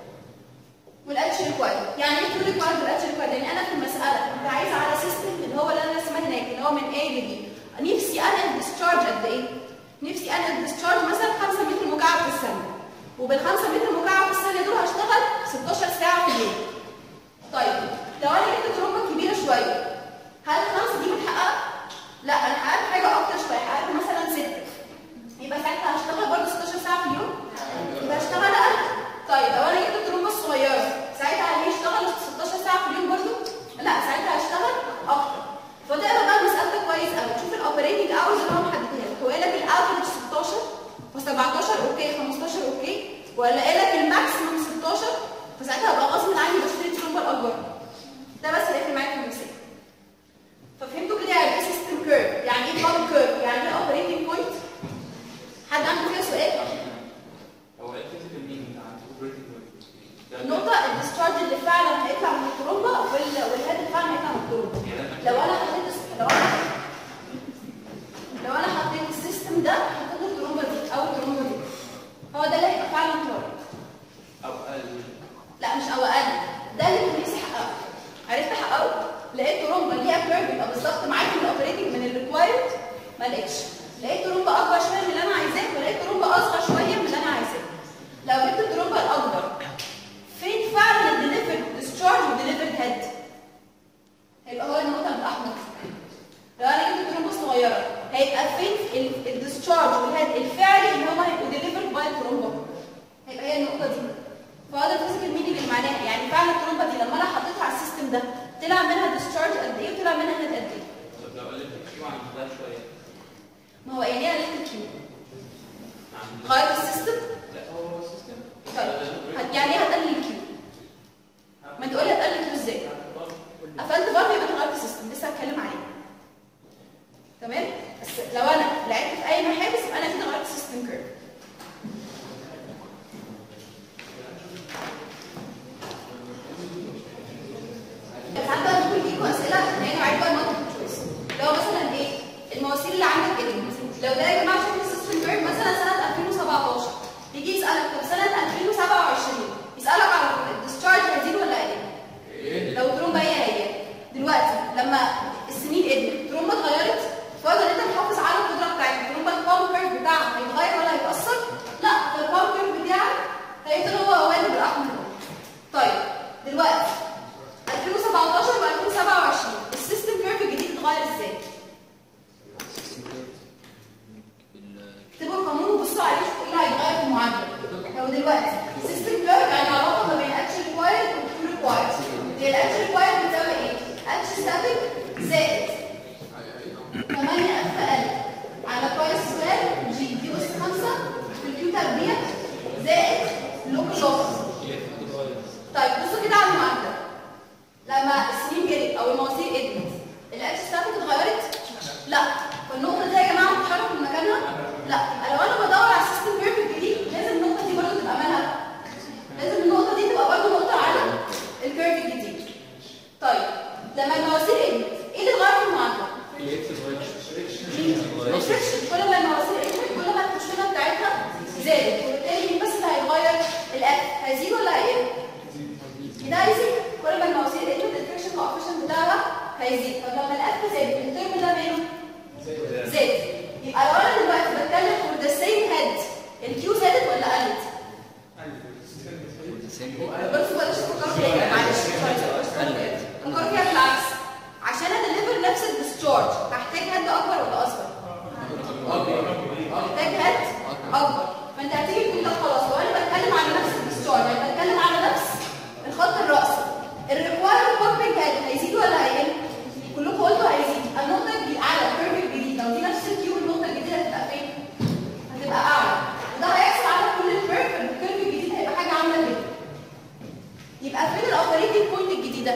والاتش ريكوايرد يعني ايه كيو ريكوايرد والاتش ريكوايرد يعني انا في المساله كنت عايزه على سيستم اللي هو اللي انا رسمه هناك اللي هو من A ل B نفسي انقل ديسشارج قد ايه نفسي انقل ديسشارج مثلا 5 متر مكعب في الثانيه وبال 5 متر مكعب في الثانيه دول هشتغل 16 ساعه في اليوم طيب لو انا جبت ترومبه كبيره شويه هل الخمسه دي متحققه لا انا حققت حاجه اكتر شويه حققت مثلا 6 يبقى ساعتها هشتغل برضه 16 ساعه في اليوم يبقى هشتغل اقل طيب لو انا جبت الترومبه الصغيره ساعتها هل هيشتغل 16 ساعه في اليوم برضه لا ساعتها هشتغل اكتر فتقرا بقى مسألتك كويس قوي تشوف الاوبريتنج اورز اللي هو محددها لك هو قال لك الافرج 16 و17 اوكي 15 اوكي ولا قال لك الماكسيموم 16 فساعتها ابقى غصب عني بشتري الترومبه الاكبر ده بس اللي هيفرق معاك في المثال ففهمتوا كده يعني ايه سيستم كيرف يعني ايه بامب كيرف يعني ايه اوبريتنج بوينت حد عنده فيها سؤال هو ايه الفيزيكال مينينج بتاع الاوبريتنج بوينت؟ النقطة الديسشارج اللي فعلا هيطلع من الترومبة وال- والهيد اللي فعلا هيطلع من الترومبة لو انا حطيت لو انا لو انا حطيت السيستم ده حطيت الترومبة دي او الترومبة دي هو ده اللي هيبقى فعلا طارئ او ال لا مش او اقل ده اللي كان نفسي احققه عرفت احققه لقيت ترومبه ليها كيرف يبقى بالظبط معاك من الاوبريتنج من الريكوايرد ما لقيتش لقيت ترومبه اكبر شويه من اللي انا عايزاه ولقيت ترومبه اصغر شويه من اللي انا عايزاه لو جبت الترومبه الاكبر فين فعلا الديليفرد ديسشارج والديليفرد هيد هيبقى هو النقطه الاحمر لو انا جبت ترومبه صغيره هيبقى فين الديسشارج والهيد الفعلي اللي هو هيبقوا ديليفرد باي الترومبه هيبقى هي النقطه دي فهذا الفيزيكال مينينج اللي معناها يعني فعلا الترومبه دي لما انا حطيتها على السيستم ده طلع منها ديسشارج قد ايه وطلع منها هيد قد ايه طب لو قلت الكيو عن ده شويه ما هو يعني ايه قلت الكيو عن غيرت السيستم لا هو هو السيستم طيب هت- يعني ايه هتقلل الكيو ما تقولي هتقلل الكيو ازاي قفلت برضه يبقى أنا غيرت السيستم لسه هتكلم عليه تمام بس لو انا لعبت في اي محابس يبقى انا كده غيرت السيستم كيرف ساعات بقى ممكن يجيبوا اسئله ان هي نوعيه بقى المالتيبل تشويس لو مثلا ايه المواسير اللي عندك كده لو ده يا جماعه شكل السيستم كيرف مثلا سنه 2017 يجي يسالك طب سنه 2027 يسالك على الديسشارج هيزيد ولا هيقل؟ لو ترومبا هي هي دلوقتي لما السنين قدمت ترومبا اتغيرت فاضل انت تحافظ على القدره بتاعتك ترومبا البامب كيرف بتاعك هيتغير ولا هيتاثر؟ لا فالبامب كيرف بتاعك هيفضل هو هو اللي بالاحمر طيب دلوقتي 2017 و2027 السيستم كيرف الجديد اتغير ازاي؟ اكتبوا القانون وبصوا عليه شوفوا ايه اللي هيتغير في المعادله لو دلوقتي السيستم كيرف يعني علاقه ما بين اتش ريكوايرد وكيو ريكوايرد هي الاتش ريكوايرد بتساوي ايه؟ اتش ستاتيك زائد 8 اف ال على باي سكوير جي دي اس 5 في الكيو تربيع زائد لوك لوك طيب بصوا كده على المعادله لما السنين هيزيد طب لما الاف زاد الترم ده ماله زاد يبقى لو انا دلوقتي بتكلم فور ذا سيم هيد الكيو زادت ولا قلت؟ بص بلاش تفكروا فيها معلش فكروا فيها بالعكس عشان ادليفر نفس الديسشارج هحتاج هيد اكبر ولا اصغر؟ محتاج هيد اكبر فانت هتيجي تقول لك خلاص لو انا بتكلم على نفس الديسشارج انا بتكلم على نفس الخط الرأسي الريكوايرد بامبنج هيد هيزيد ولا هيقل؟ كلكم قلتوا هيزيد النقطة الجديدة أعلى الكيرف الجديد لو دي نفس الكيو النقطة الجديدة هتبقى فين؟ هتبقى أعلى وده هيحصل على كل الكيرف الكيرف الجديد هيبقى حاجة عاملة كده يبقى فين الاوبريتنج بوينت الجديدة؟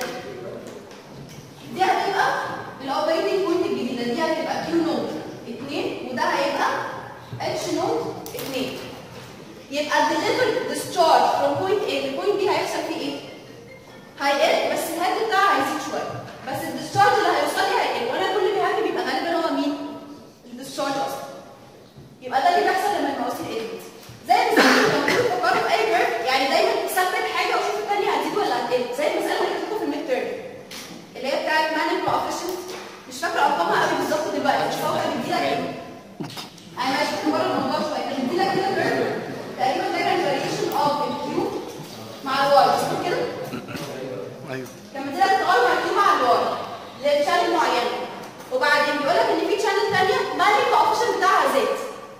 دي هتبقى الاوبريتنج بوينت الجديدة دي هتبقى كيو نوت 2 وده هيبقى اتش نوت 2 يبقى الديليفر ديسشارج فروم بوينت A لبوينت B هيحصل فيه ايه؟ هيقل بس الهيد بتاعها هيزيد شويه بس الديسشارج اللي هيوصل لي هيقل وانا كل اللي هيك بيبقى غالبا هو مين؟ الديسشارج اصلا يبقى ده اللي بيحصل لما المواسير قلت زي مثلا لما كنتوا تفكروا في اي كيرف يعني دايما ثبت حاجه وشوف الثانيه هتزيد ولا هتقل زي المساله اللي بتكون في الميد تيرم اللي هي بتاعت مانج كوفيشنت مش فاكره ارقامها قوي بالظبط دلوقتي مش فاكره بتديلك ايه انا مش فاكره بره الموضوع شويه كانت بتديلك كده كيرف تقريبا دايما فاريشن اوف الكيو مع الواي مش كده؟ ايوه لما تلاقي تغير مكتوب مع الواي لشانل معينه وبعدين بيقول لك ان في شانل ثانيه مالي الكوفيشن بتاعها زاد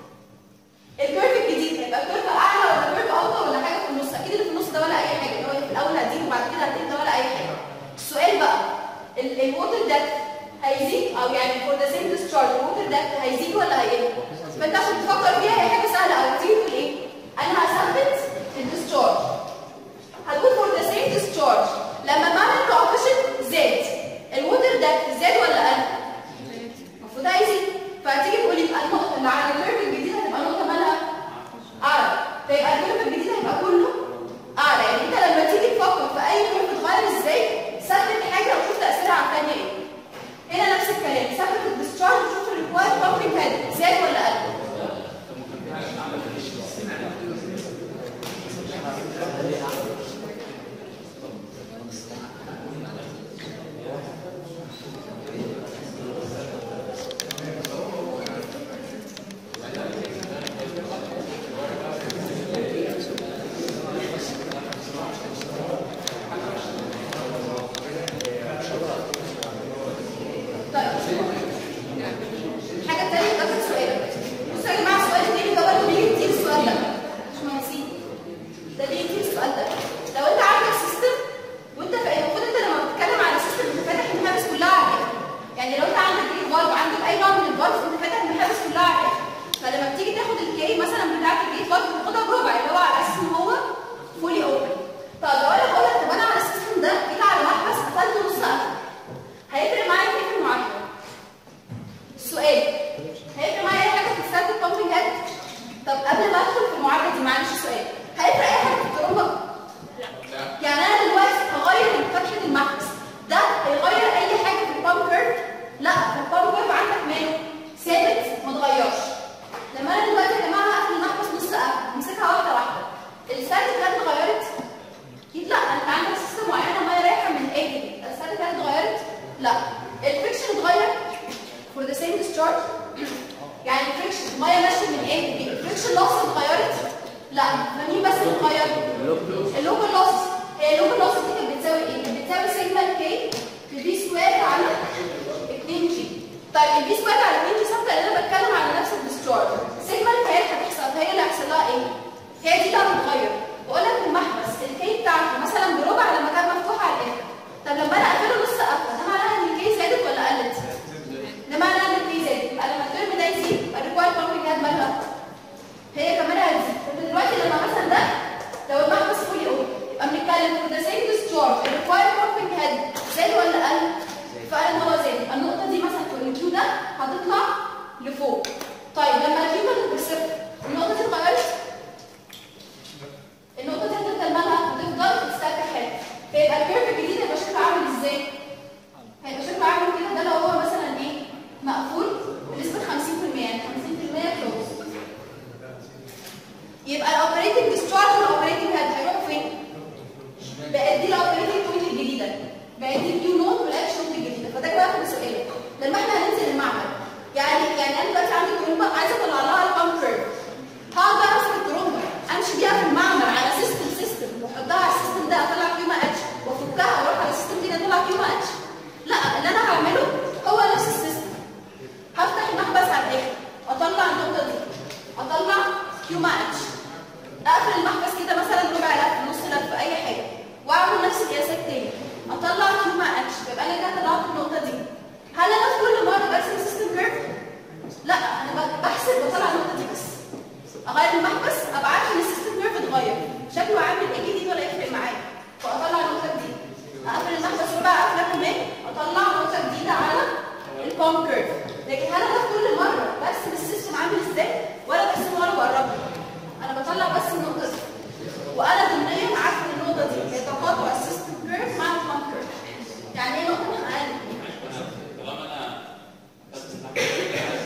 الكيرف الجديد هيبقى كيرف اعلى ولا كيرف اوطى ولا حاجه في النص اكيد اللي في النص ده ولا اي حاجه اللي هو في الاول هتزيد وبعد كده هتقل ده ولا اي حاجه السؤال بقى الووتر ديبث هيزيد او يعني فور ذا سيم ديسشارج الووتر ديبث هيزيد ولا هيقل فانت عشان تفكر فيها هي حاجه سهله قوي تيجي تقول ايه انا هثبت الديسشارج هتقول فور ذا سيم ديسشارج لما بعمل كوفيشنت زاد الووتر ديبث زاد ولا قل المفروض هيزيد فهتيجي تقول يبقى النقطه اللي على الكيرف الجديد هتبقى نقطه مالها اعلى فيبقى الكيرف الجديد هيبقى كله اعلى يعني انت لما تيجي تفكر في اي كيرف اتغير ازاي ثبت حاجه وشوف تاثيرها على الثانيه ايه هنا نفس الكلام ثبت الديسشارج وشوف الريكوايرد بامبنج هيد زاد ولا قل طيب حاجه تانية ده كان سؤالك بصوا يا جماعه السؤال التاني ده برضه بيجي كتير السؤال ده مش مهندسين ده بيجي كتير السؤال ده لو انت عندك سيستم وانت في المفروض انت لما بتتكلم على سيستم انت فاتح المحابس كلها على الاخر يعني لو انت عندك ايه فالف عندك اي نوع من الفالف انت فاتح المحابس كلها على الاخر فلما بتيجي تاخد الكي مثلا بتاعت الجيت فالف بتاخدها بربع اللي هو على اساس ان هو فولي اوبن طب لو انا بقول لك طب انا على السيستم ده جيت على محبس قفلته نص قفل هيفرق معايا ايه في المعادله؟ السؤال هيفرق معايا اي حاجه في السالب البامبنج هيد طب قبل ما ادخل في المعادله دي معلش سؤال هيفرق اي حاجه في الترومبه يعني انا دلوقتي هغير من فتحه المحبس ده هيغير اي حاجه في البامب كيرف لا البامب كيرف عندك ماله ثابت ما اتغيرش لما انا دلوقتي يا جماعه هقفل المحبس نص قفل امسكها واحده واحده السالب كانت اتغيرت اكيد لا انت عندك سيستم معينه ما رايحه من A ل B السالب كانت اتغيرت لا الفريكشن اتغير for the same discharge يعني الفريكشن الميه ماشيه من A ل B الفريكشن لوس اتغيرت لا ما مين بس اللي اتغير اللوكال لوس هي اللوكال لوس دي كانت بتساوي ايه كانت بتساوي سيجما كي في بي سكوير على 2 جي طيب البي سكوير على 2 جي ثابته لان انا بتكلم على نفس الديscharge سيجما اللي هي هتحصل هي اللي هيحصل لها ايه هي دي اللي هتتغير بقول لك المحبس الكي بتاعته مثلا بربع لما كان مفتوح على الاخر طب لما انا اقفله نص قفله ده معناها ان الكي زادت ولا قلت ده معناها ان الكي زادت يبقى لما الترم ده يزيد الريكوايرد بامبنج هاد مالها هي كمان هتزيد فانت دلوقتي لما مثلا ده لو المحبس فولي اوبن يبقى بنتكلم for the same discharge الريكوايرد بامبنج هاد زاد ولا قل فقال ان هو زاد يبقى النقطه دي مثلا في الكيو ده هتطلع لفوق طيب لما الكيو كانت بصفر النقطه دي اتغيرت النقطه دي هتفضل مالها هتفضل تسترجع حلو فيبقى الكيرف الجديد هيبقى شكله عامل ازاي هيبقى شكله عامل كده ده لو هو مثلا ايه مقفول بنسبه 50% يعني 50% كلوز يبقى الاوبريتنج ديسشارج والاوبريتنج هيد هيروحوا فين بقت دي الاوبريتنج بوينت الجديده بقت دي الكيو نوت والاكس نوت الجديده فده البامب كيرف لكن هل انا كل مره برسم السيستم عامل ازاي ولا برسمه وانا بقربه انا بطلع بس النقطه دي وانا ضمنيا عارفه ان النقطه دي هي تقاطع السيستم كيرف مع البامب كيرف يعني ايه نقطه اقل طالما انا بس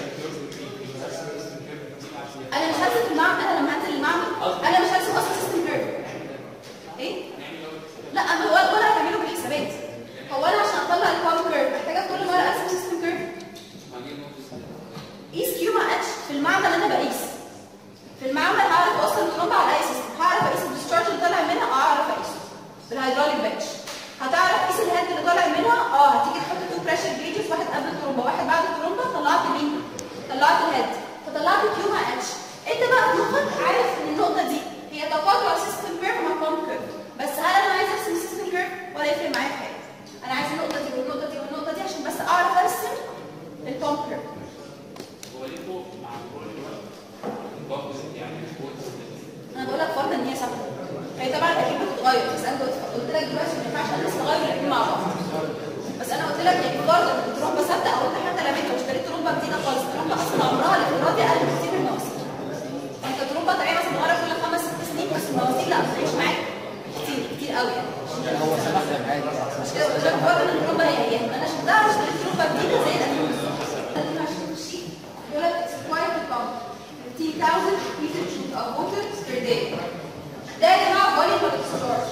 انا مش هرسم المعمل انا لما انزل المعمل انا مش هرسم اصلا سيستم كيرف ايه لا ما هو ولا هتعمله بالحسابات هو انا عشان اطلع البامب كيرف محتاجه كل مره ارسم سيستم كيرف قيس كيو مع اتش في المعمل انا بقيس في المعمل هعرف اوصل الترومبه على اي سيستم هعرف اقيس الديسشارج اللي طالع منها اه اعرف اقيسه بالهيدروليك بنش هتعرف تقيس الهيد اللي طالع منها اه هتيجي تحط تو بريشر جيجز واحد قبل الترومبه واحد بعد الترومبه طلعت مين طلعت الهيد فطلعت كيو مع اتش انت بقى في مخك عارف ان النقطه دي هي تقاطع سيستم كيرف مع بامب كيرف بس هل انا عايز ارسم سيستم كيرف ولا يفرق معايا في حاجه انا عايز النقطه دي والنقطه دي والنقطه دي عشان بس اعرف ارسم البامب كيرف هو ليه فوق مع كل البوكس يعني البوكس انا بقول لك فرضا ان هي ثابته هي طبعا اكيد بتتغير بس انا قلت قلت لك دلوقتي ما ينفعش الناس تغير الاثنين مع بعض بس انا قلت لك يعني فرضا ان الترومبه ثابته او انت حتى لما انت اشتريت ترومبه جديده خالص الترومبه اصلا عمرها الافتراضي اقل بكتير من المواسير فانت ترومبه طبيعي مثلا بتغير كل خمس ست سنين بس المواسير لا بتعيش معاك كتير كتير قوي يعني هو سمح لك عادي مش كده قلت لك فرضا ان الترومبه هي هي انا شفتها واشتريت ترومبه جديده زي القديمه يقول لك it's required to pump 15,000 liter cube of water per day ده يا جماعه فوليوم ولا discharge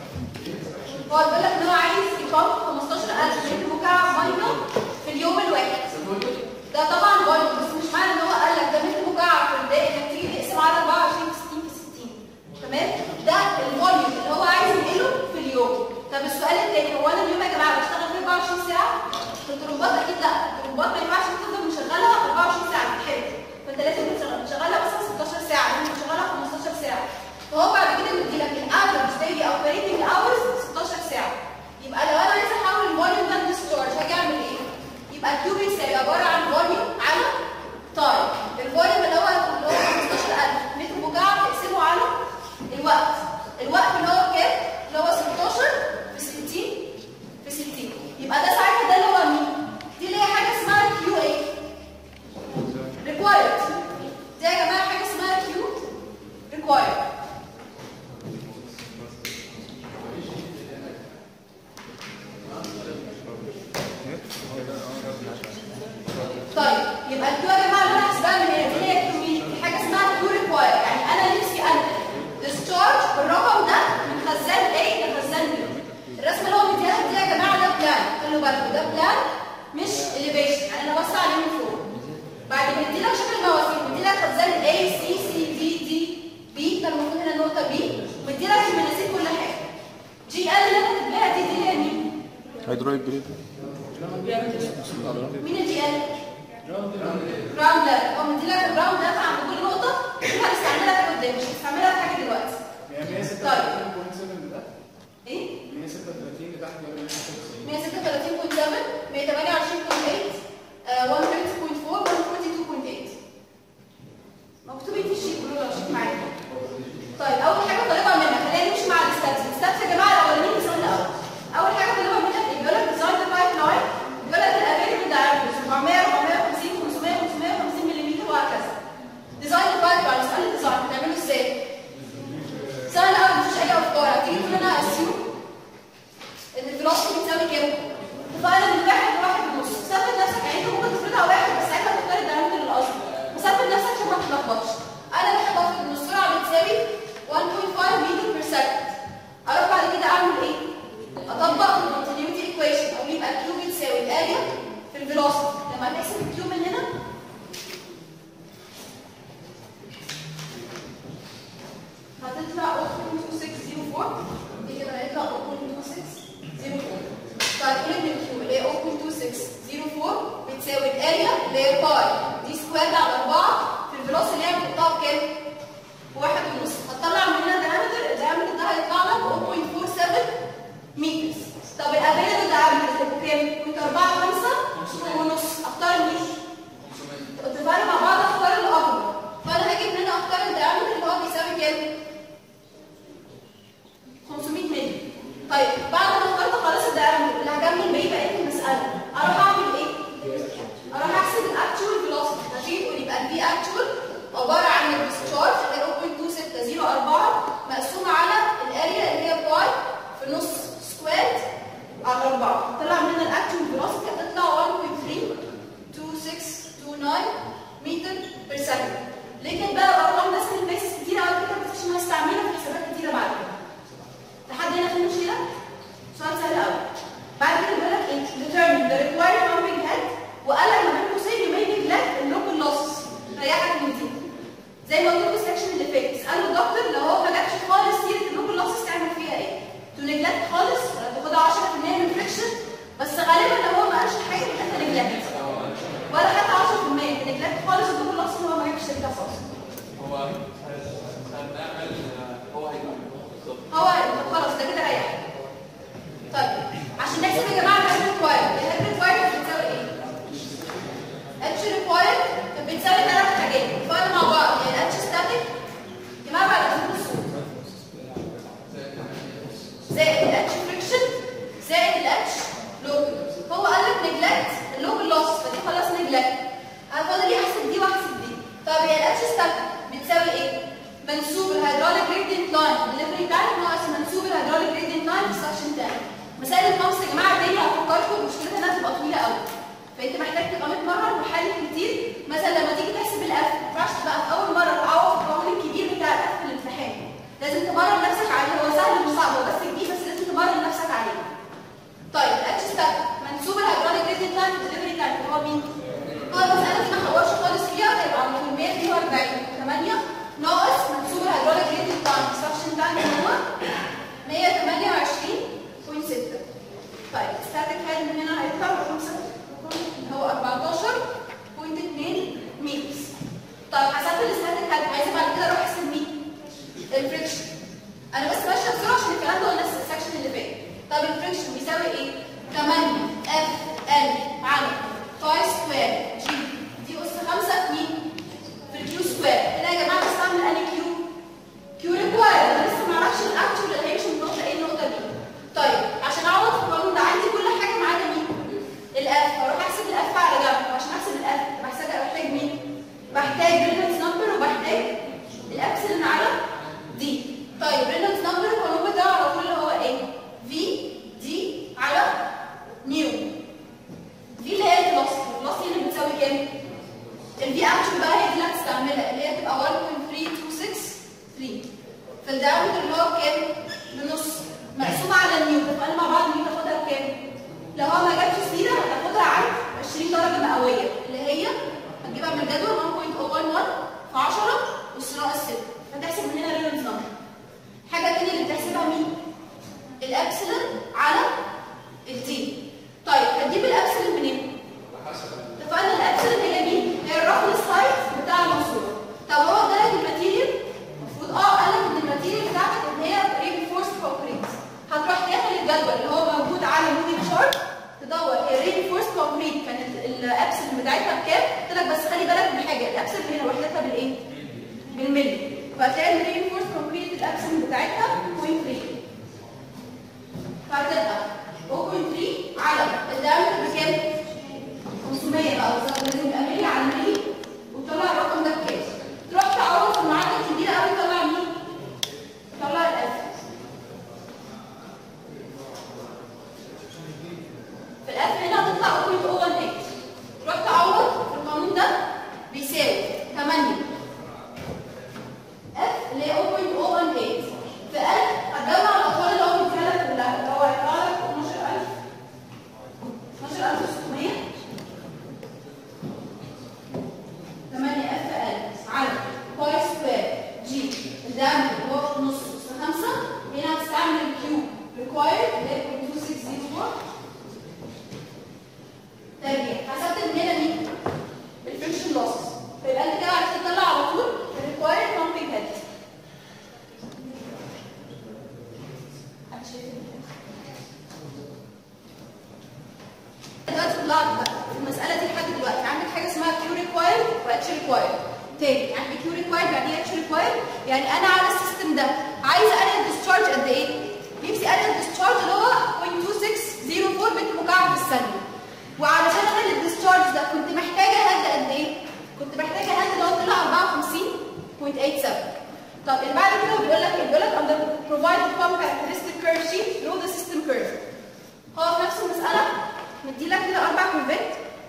هو بيقول لك ان هو عايز يبامب 15000 لتر مكعب ميه في اليوم الواحد ده طبعا فوليوم بس مش معنى ان هو قال لك ده متر مكعب في الدقيقه انك تيجي تقسم على 24 في 60 في 60 تمام ده الفوليوم اللي هو عايز ينقله في اليوم طب السؤال التاني هو انا اليوم يا جماعه بشتغل فيه 24 ساعه في الطرمبات اكيد لا الطرمبات ما ينفعش تفضل مشغلها 24 ساعه بتحرق فانت لازم تشغل- تشغلها مثلا 16 ساعه لازم تشغلها 15 ساعه فهو بعد كده مدي لك الافرج ديلي اوبريتنج اورز 16 ساعه يبقى لو انا عايزه احول الفوليوم ده لديسشارج هاجي اعمل ايه؟ يبقى الكيو بيساوي عباره عن فوليوم على تايم الفوليوم اللي هو اللي هو 15000 متر مكعب تقسمه على الوقت الوقت اللي هو كام؟ اللي هو 16 في 60 في 60 يبقى ده ساعتها ده اللي هو مين؟ دي اللي هي حاجه اسمها كيو ايه؟ required دي يا جماعه حاجه اسمها كيو required طيب يبقى الكيو يا جماعه اللي انا هحسبها من هنا دي هي كيو مين؟ دي حاجه اسمها كيو ريكواير يعني انا نفسي انا ديسشارج بالرقم ده من خزان A لخزان B الرسمه اللي هو مديها لك دي يا جماعه ده بلان خلوا بالكم ده بلان مش elevation يعني انا بوسع عليه من فوق بعد ما يدي لك شكل المواسير مدي لك خزان A C C D D B ده المفروض هنا النقطه B ومدي لك المناسيب كل حاجه جي ال اللي انا كاتباها دي دي اللي هي مين؟ هيدرويد بريد مين الجي ال؟ جراوند ليفل هو مدي لك الجراوند ليفل عند كل نقطه دي هنستعملها في قدام مش هنستعملها في حاجه دلوقتي يعني طيب 136.7 ده ايه 136 اللي تحت ولا 136.7 128.8 آه، 130.4 142.8 مكتوبين في الشيت كله لو شيت معاك طيب اول حاجه طالبها منك خلينا نمشي مع الستاتس الستاتس يا جماعه الاولانيين بيساوي الاول اول حاجه طالبها منك ايه بيقول لك ديزاين البايب لاين بيقول لك الافيلبل دايمتر 400 450 500 550 ملم وهكذا ديزاين البايب لاين سؤال الديزاين بتعمله ازاي؟ سهل قوي مفيش اي افكار هتيجي تقول انا اسيوم ان الفلوسفي بتساوي كام؟ اتفقنا من واحد لواحد ونص ثبت نفسك يعني انت ممكن تفرضها واحد بس ساعتها تختار الدايمتر الاصلي وثبت نفسك عشان ما تتلخبطش انا بحب افرض ان السرعه بتساوي 1.5 متر بير سكند اروح بعد كده اعمل ايه؟ اطبق الكونتينيوتي ايكويشن او يبقى الكيو بتساوي الاريا في الفيلوسفي لما تحسب الكيو من هنا هتطلع 0.2604 دي كده هيطلع 0.2604 طيب قول ان الكيو اللي هي 0.2604 بتساوي الاريا اللي هي باي دي سكوير على 4 في الفيلوسفي اللي هي بتحطها بكام؟ واحد ونص هتطلع من هنا دايمتر الدايمتر ده هيطلع لك 0.47 متر طب الافيلبل دايمتر هيبقوا كام؟ كنت 4 5 ونص اختار مين؟ اتفقنا مع بعض اختار الاكبر فانا هاجي من هنا اختار الدايمتر اللي هو بيساوي كام؟ 500 مللي طيب بعد ما اخترت خلاص الدايمتر اللي هكمل بيه بقيه المساله اروح اعمل ايه؟ ورا بعض طلع مننا الاكتوال فيلوسيتي هتطلع 1.32629 متر بير سكند لكن بقى ارقام ناس من البيسز كتير قوي كده بس عشان هستعملها في حسابات كتيره بعد كده لحد هنا في مشكله سؤال سهل قوي بعد كده بيقول لك ايه determine the required pumping head وقال لك ما بين قوسين you may neglect the local losses ريحك من دي زي ما قلت لكم السكشن اللي فات اسالوا الدكتور لو هو ما جابش خالص سيره اللوكال لوسز تعمل فيها ايه؟ تو نجلكت خالص ولا تاخدها 10% من فريكشن بس غالبا لو هو ما قالش حاجه يبقى انت نجلكت ولا حتى 10% انت نجلكت خالص اللوكال لوسز هو ما جابش سيرتها خالص هو هنعمل هو هيبقى بالظبط هو خلاص ده كده ريح طيب عشان نحسب يا جماعه الهيد ريكوايرد الهيد ريكوايرد بتساوي ايه؟ اتش ريكوايرد كانت بتساوي ثلاث حاجات فانا مع بعض يعني اتش ستاتيك يا جماعه بعد كده الصوت زائد الاتش فريكشن زائد الاتش لوكال هو قال لك نجلكت اللوكال لوس فدي خلاص نجلكت انا فاضل لي احسب دي واحسب دي طب هي الاتش ستاتيك بتساوي ايه؟ منسوب الهيدروليك جريدينت لاين الليفري بتاعك ناقص منسوب الهيدروليك جريدينت لاين في السكشن تاني مسائل الخمس يا جماعه دي هفكركم مشكلتها انها تبقى طويله قوي فانت محتاج تبقى متمرن وحل كتير مثلا لما تيجي تحسب الاف ما ينفعش تبقى في اول مره تعوض في القانون الكبير بتاع الاف في الامتحان لازم تمرن نفسك عليه هو سهل مش صعب هو بس كبير بس لازم تمرن نفسك عليه طيب اتش ستات منسوب الهيدروليك جريدينت لاين في الليفري بتاعك هو مين؟ هو المساله دي ما حورش خالص فيها هيبقى على طول 142 8 ناقص منسوب الهيدروليك جريدينت لاين سكشن تاني هو 128.6 طيب ستاتيك هيد من هنا هيطلع رقم هو 14.2 متر طيب حسبت الستاتيك هيد عايزه بعد كده اروح احسب مين؟ الفريكشن انا بس ماشيه بسرعه عشان الكلام ده قلنا في السكشن اللي فات طب الفريكشن بيساوي ايه؟ 8 اف ال على باي سكوير جي دي اس 5 في مين؟ في الكيو سكوير هنا يا جماعه بستعمل انهي كيو؟ كيو ريكواير انا لسه ما اعرفش الاكتوال اللي هيمشي من النقطه ايه النقطه دي طيب عشان اعوض في القانون ده عندي كل حاجه ما عدا مين؟ الاف هروح احسب الاف على جنب وعشان احسب الاف محتاج بحتاج مين؟ بحتاج رينولدز نمبر وبحتاج الابسلون على دي طيب رينولدز نمبر القانون بتاعه على طول اللي هو ايه؟ في دي على نيو في اللي هي الفلوسيتي الفلوسيتي اللي بتساوي كام؟ الفي اكشن بقى هي دي اللي هتستعملها اللي هي تبقى 1.3263 فالدايمتر اللي هو كام؟ بنص مقسوم على النيو طب انا مع بعض النيو تاخدها بكام؟ لو هو ما جابش سيره هتاخدها عند 20 درجه مئويه اللي هي هتجيبها من الجدول 1.011 في 10 والصراع ناقص 6 هتحسب من هنا رينولدز نمبر حاجه ثانيه اللي بتحسبها مين؟ الابسلون على التي طيب هتجيب الابسلون منين؟ اتفقنا الابسلون هي مين؟ هي الرقم السايز بتاع المنصوره طب هو ادالك الماتيريال المفروض اه قال لك ان الماتيريال بتاعتك ان هي رينفورس كونكريت هتروح داخل الجدول اللي هو موجود على الموديل شارت تدور هي رينفورس كونكريت كانت الابسلون بتاعتها بكام؟ قلت لك بس خلي بالك من حاجه الابسلون هنا وحدتها بالايه؟ بالملي فهتلاقي الرينفورس كونكريت الابسلون بتاعتها 0.3 فهتبقى 0.3 على الدايمتر بكام؟ 500 بقى بالظبط لازم يبقى ملي على ملي وتطلع الرقم ده بكام؟ تروح تعوض في المعادله الكبيره قوي تطلع مين؟ تطلع الاف في الاف هنا هتطلع 0.018 تروح تعوض في القانون ده بيساوي 8 اف اللي هي 0.018 في 1000 هتجمع الاطوال اللي هو مديها لك كلها اللي هو هيطلع لك 12000 12600 8 اف ال على باي سكوير جي الدم اللي هو في نص اس 5 هنا هتستعمل الكيو ريكوايرد اللي هي 2604 ترجع حسبت من هنا مين؟ الفريكشن لوسز فيبقى انت كده عرفت تطلع على طول الريكوايرد بامبنج هيد دلوقتي طلعت بقى في المساله دي لحد دلوقتي عندك حاجه اسمها كيو ريكوايرد واتش ريكوايرد تاني عندي كيو ريكوايرد يعني ايه اتش ريكوايرد يعني انا على السيستم ده عايزه اريال ديسشارج قد ايه نفسي اريال ديسشارج اللي هو 0.2604 متر مكعب في الثانيه وعلشان انا الديسشارج ده كنت محتاجه هد قد ايه كنت محتاجه هد اللي هو طلع 54.87 طب اللي بعد كده بيقول لك ايه بيقول لك under provided pump characteristic curve sheet draw the system curve هو في نفس مدي لك كده اربع كيرفات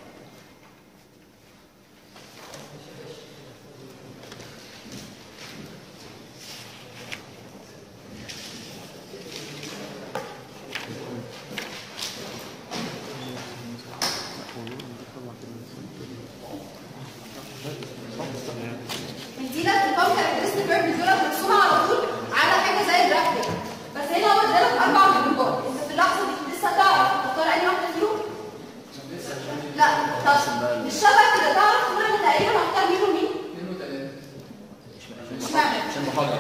مديلك البامب كاركترستيك كيرف بيديلك مرسومه على طول على حاجه زي الجرافيك بس هنا هو ادالك اربع مجموعات انت في اللحظه دي لسه تعرف تختار انهي واحده فيهم؟ لا طب مش شبه كده تعرف تقول انا تقريبا هختار مين ومين؟ اثنين وثلاثة اشمعنى؟ عشان محاضرة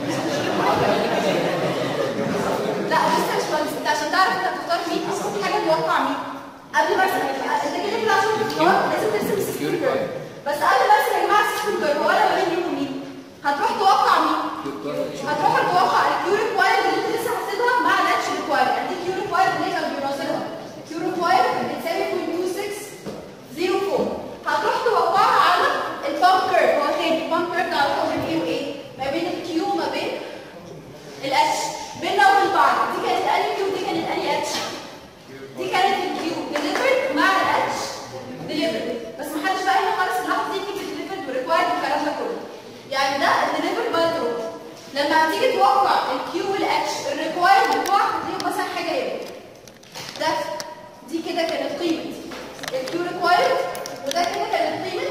لا بص يا باشمهندس انت عشان تعرف انت هتختار مين اصلا حاجه توقع مين قبل ما ارسم انت كده كده عشان تختار لازم ترسم السيستم كيرف بس قبل ما ارسم يا جماعه السيستم كيرف هو انا بين مين ومين هتروح توقع مين هتروح توقع الكيو ريكوايرد اللي انت لسه حاسبها مع الاتش ريكوايرد يعني دي كيو ريكوايرد اللي كان بيناظرها كيو ريكوايرد بتساوي 0.2604 هتروح توقعها على البامب كيرف هو تاني البامب كيرف ده علاقه بين ايه وايه ما بين الكيو وما بين الاتش بيننا وبين بعض دي كانت انهي كيو دي كانت انهي اتش دي كانت الكيو ديليفرد مع الاتش ديليفرد بس ما حدش بقى هنا خالص اللحظه دي تيجي ديليفرد وريكوايرد والكلام ده كله يعني ده الديليفرد باي درو لما هتيجي توقع الكيو والاتش الريكوايرد بتوعك هتلاقيهم مثلا حاجه هنا ده دي كده كانت قيمه الكيو ريكوايرد وده كده كانت قيمه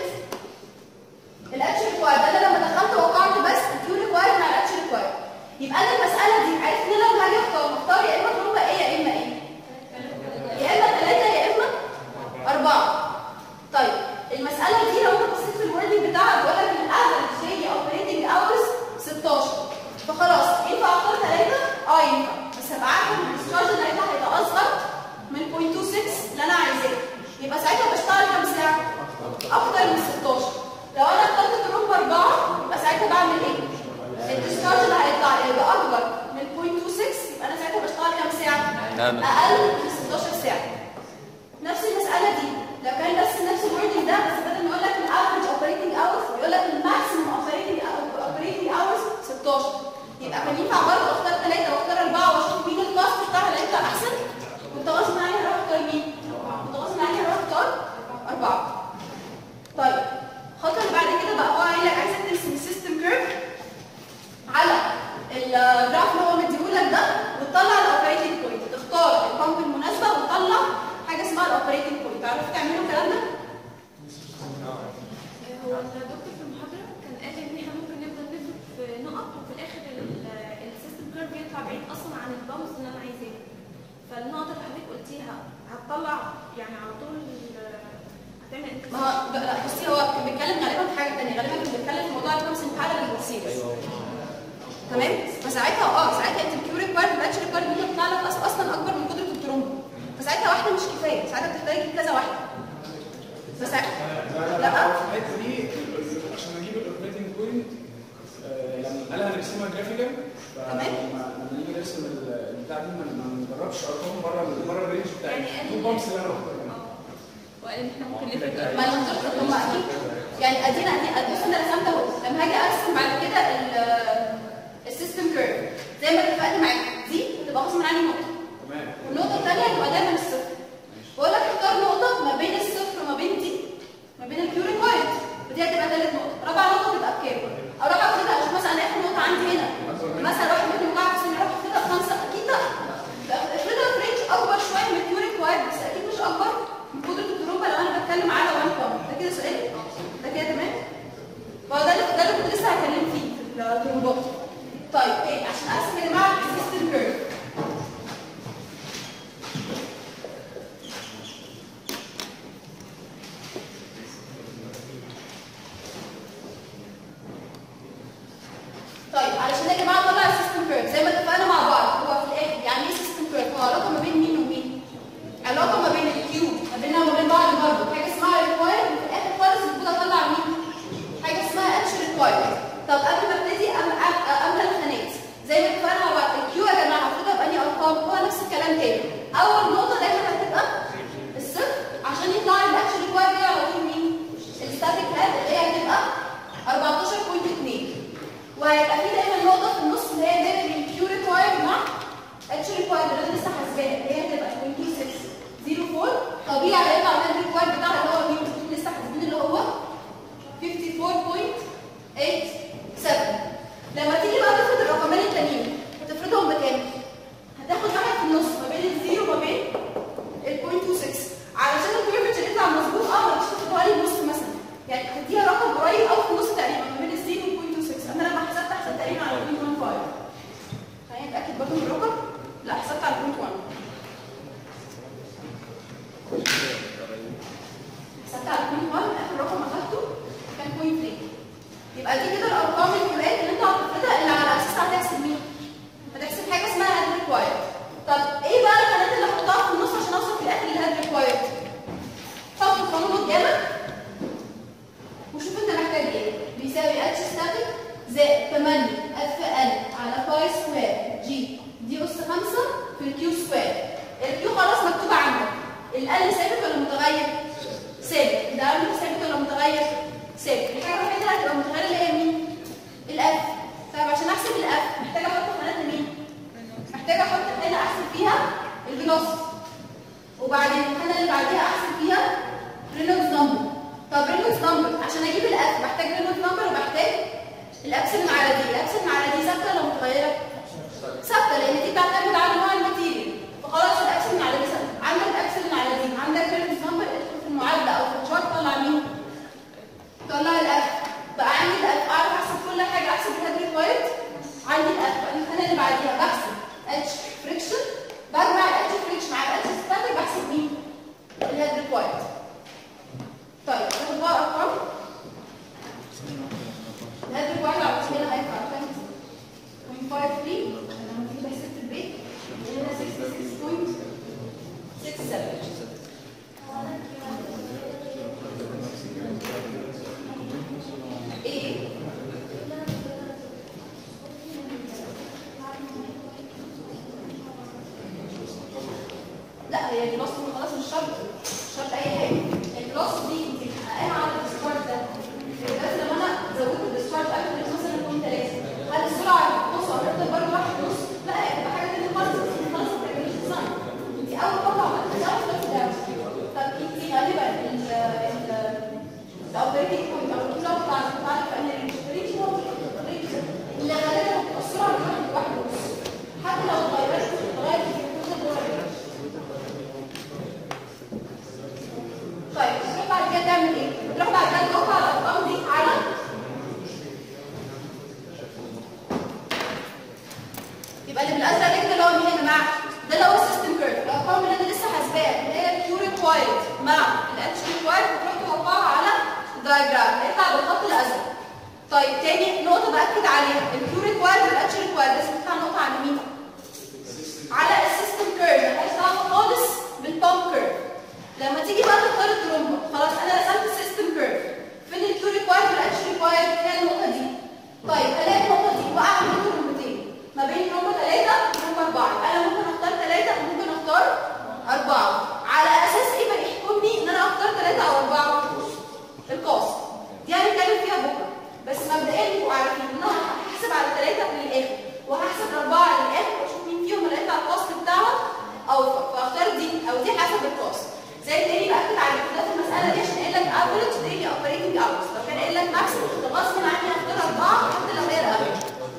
الاتش ريكوايرد انا لما دخلت وقعت بس الكيو ريكوايرد مع الاتش ريكوايرد يبقى انا المساله دي عرفت ان انا لو هاجي اختار اختار يا اما ترومبا ايه يا اما ايه يا اما ثلاثه يا اما اربعه طيب المساله دي لو انت بصيت في الوردنج بتاعها بيقول لك الافرج ديلي اوبريتنج اورز 16 فخلاص ينفع اختار ثلاثه اه ينفع بس هبقى عارفه ان الديسشارج اللي هيطلع هيبقى اصغر من 0.26 اللي انا عايزاه يبقى ساعتها بشتغل كام ساعه؟ اكتر من 16 لو انا اخترت ترومبا اربعه يبقى ساعتها بعمل ايه؟ الديسشارج اللي هيطلع هيبقى اكبر من 0.26 يبقى انا ساعتها بشتغل كام ساعه؟ نعم. اقل من 16 ساعه نفس المساله دي لو كان بس نفس الوردنج ده بس بدل ما يقول لك الافرج اوبريتنج اورز يقول لك الماكسيمم اوبريتنج اوبريتنج اورز 16 يبقى كان ينفع برضه اختار ثلاثه واختار اربعه واشوف مين الكاست بتاعها اللي هيطلع احسن كنت غصب عني هروح اختار مين؟ كنت غصب عني هروح اختار اربعه طيب الخطوه اللي بعد كده بقى هو قايل لك عايزك ترسم السيستم كيرف على الجراف اللي هو مديهولك ده وتطلع الاوبريتنج بوينت تختار البامب المناسبه وتطلع حاجه اسمها الاوبريتنج بوينت تعرفوا تعملوا الكلام ده؟ هو الدكتور في المحاضرة كان قال إن إحنا ممكن نفضل نفرق في نقط وفي الآخر ال- السيستم كيرف يطلع بعيد أصلا عن البامز اللي أنا عايزاها. فالنقط اللي حضرتك قلتيها هتطلع يعني على طول آه، هتعمل انت ما هو لا بصي هو كان بيتكلم غالبا في حاجه ثانيه غالبا كان بيتكلم في موضوع الكونسنت بارل والسيريز تمام فساعتها اه ساعتها انت الكيو ريكوايرد والاتش ريكوايرد دي بتطلع لك أص- اصلا اكبر من قدره الترومبو فساعتها واحده مش كفايه ساعتها بتحتاج كذا واحده بس لا في الحته دي عشان اجيب الاوبريتنج بوينت لما قال هنرسمها جرافيكال تمام. فلما لما نيجي نرسم ال- البتاع دي ما ما نجربش ارقام بره بره الرينج بتاع يعني قال التو بامبس اللي انا بختارهم وقال ان احنا ممكن نفرق ما انا قلت هم اكيد يعني ادينا ادي بص انا رسمت اهو لما هاجي ارسم بعد كده ال- السيستم كيرف زي ما اتفقت معاك دي هتبقى غصب عني نقطه تمام والنقطه الثانيه هتبقى دايما الصفر بقول لك اختار نقطه ما بين الصفر وما بين دي ما بين الكيو ريكوايرد ودي هتبقى ثالث نقطه رابع نقطه تبقى بكام اروح اخدها اشوف مثلا اخر نقطه عندي هنا مثلا اروح ممكن مجموعه في سنه اروح اخدها بخمسه اكيد لا لا، افرضها في رينج اكبر شويه من الكيو ريكوايرد بس اكيد مش اكبر من قدره الترومبه لو انا بتكلم على وان بامب ده كده سؤال ده كده تمام فهو ده اللي ده اللي كنت لسه هكلم فيه في الترومبات طيب ايه عشان ارسم يا جماعه السيستم كيرف طيب علشان يا جماعه نطلع السيستم كيرف زي ما اتفقنا مع بعض هو في الاخر يعني ايه سيستم كيرف هو علاقه ما بين مين ومين علاقه ما بين الكيو ما بيننا وما بين بعض برضه حاجه اسمها ريكوايرد وفي الاخر خالص المفروض اطلع مين حاجه اسمها اتش ريكوايرد طب قبل ما ابتدي أم- أم- املى الخانات زي ما اتفقنا مع بعض الكيو يا جماعه المفروض ابقى انهي ارقام هو نفس الكلام تاني اول نقطه دايما هتبقى الصفر عشان يطلع لي الاتش ريكوايرد دي على طول مين الستاتيك هاد اللي هي هتبقى 14.2 وهيبقى في دايما نقطه في النص اللي هي دايما الكيو توقيع هيطلع الهاند ريكوايرد بتاعنا اللي هو مين لسه حاسبين اللي هو 54.87 لما تيجي بقى تفرض الرقمين التانيين هتفرضهم بكام؟ هتاخد واحد في النص ما بين الزيرو وما بين ال 0.26 علشان الكيرفتشر يطلع مظبوط اه ما تجيش تحطها لي نص مثلا يعني هديها رقم قريب او في النص تقريبا ما بين الزيرو وال 0.26 انا لما حسبت حسبت تقريبا على 0.15 خلينا نتاكد برضه من الرقم لا حسبت على 0.1 حسبت على 0.1 اخر رقم اخدته كان 0.3 يبقى دي كده الارقام الكليات اللي انت هتفرضها اللي على اساسها هتحسب مين؟ هتحسب حاجه اسمها هاد ريكوايرد طب ايه بقى الحاجات اللي احطها في النص عشان اوصل في الاخر للهاد ريكوايرد؟ حط القانون قدامك وشوف انت محتاج ايه بيساوي اتش ستاتيك زائد 8 اف ال على باي سكوير جي دي اس 5 في الكيو سكوير الكيو خلاص مكتوبه عندك ال ثابت ولا متغير؟ ثابت الدبليو ثابت ولا متغير؟ ثابت الحاجه الوحيده اللي هتبقى متغيره اللي هي مين؟ الاف طيب عشان احسب الاف محتاجه احط خانات لمين؟ محتاجه احط هنا احسب فيها الفيلوسيتي وبعدين الخانه اللي بعديها احسب فيها رينولدز نمبر طب رينولدز نمبر عشان اجيب الاف بحتاج رينولدز نمبر وبحتاج الابسلون على دي الابسلون على دي ثابته ولا متغيره؟ ثابته لان دي بتعتمد على نوع الماتيريال فخلاص الابسلون على دي ثابته عندك الابسلون على دي عندك رينولدز نمبر ادخل في المعادله او في الشارت طلع مين؟ طلع الاف بقى عندي الاف اعرف احسب كل حاجه احسب الهيد ريكوايرد عندي الاف بقى الخانه اللي بعديها بحسب اتش فريكشن بجمع الاتش فريكشن على الاتش ستاتيك بحسب مين؟ الهيد ريكوايرد طيب ناخد بقى ارقام الهيد ريكوايرد على طول هنا هيطلع كام؟ 0.53 لما تيجي تحسب في البيت هنا 66.67 ايه لا هي الجلاس خلاص مش شرط مش شرط اي حاجه الجلاس دي انت بتحققها على الديسكارد ده بس لما انا زودت الديسكارد قبل مثلا يكون ثلاثه هل السرعه بص هتفضل برضه واحد ونص لا هيبقى حاجه ثانيه خالص انت خلاص ما بتعمليش ديزاين انت اول خطوه عملتها اول خطوه طب انت غالبا ال ال الاوبريتنج بوينت او الكلوك بتاع بتاع فان الريتش هو الريتش اللي غالبا بتبقى السرعه بتاعت واحد ونص حتى لو اتغيرت اتغيرت في كل الدول طيب تروح بعد كده تعمل ايه؟ تروح بعد كده توقع الارقام دي على يبقى اللي بالازرق ده اللي هو مين يا جماعه؟ ده اللي هو السيستم كيرف الارقام اللي انا لسه حاسباها اللي هي الكيو ريكوايرد مع الاتش ريكوايرد تروح توقعها على الدايجرام هيطلع بالخط الازرق طيب تاني نقطه باكد عليها الكيو ريكوايرد والاتش ريكوايرد لازم تطلع نقطه على مين؟ على السيستم كيرف مالهاش دعوه خالص بالبامب كيرف لما تيجي بقى تختار الترومبا خلاص انا رسمت السيستم كيرف فين الكيو ريكوايرد والاتش ريكوايرد هي النقطه دي طيب الاقي النقطه دي وقع بين ترومبتين ما بين ترومبا 3 وترومبا 4 انا ممكن اختار 3 وممكن اختار 4 على اساس ايه بقى يحكمني ان انا اختار 3 او 4 القاس دي هنتكلم فيها بكره بس مبدئيا تبقوا عارفين ان انا هحسب على 3 للاخر وهحسب 4 للاخر واشوف مين فيهم اللي هيطلع القاس بتاعها اوفر فاختار دي او دي حسب القاس زي تاني باكد على كده في المساله دي عشان قايل لك افريج ديلي اوبريتنج اورز لو كان قايل لك ماكسيمم كنت غصب عني هختار 4 حتى لو هي الافريج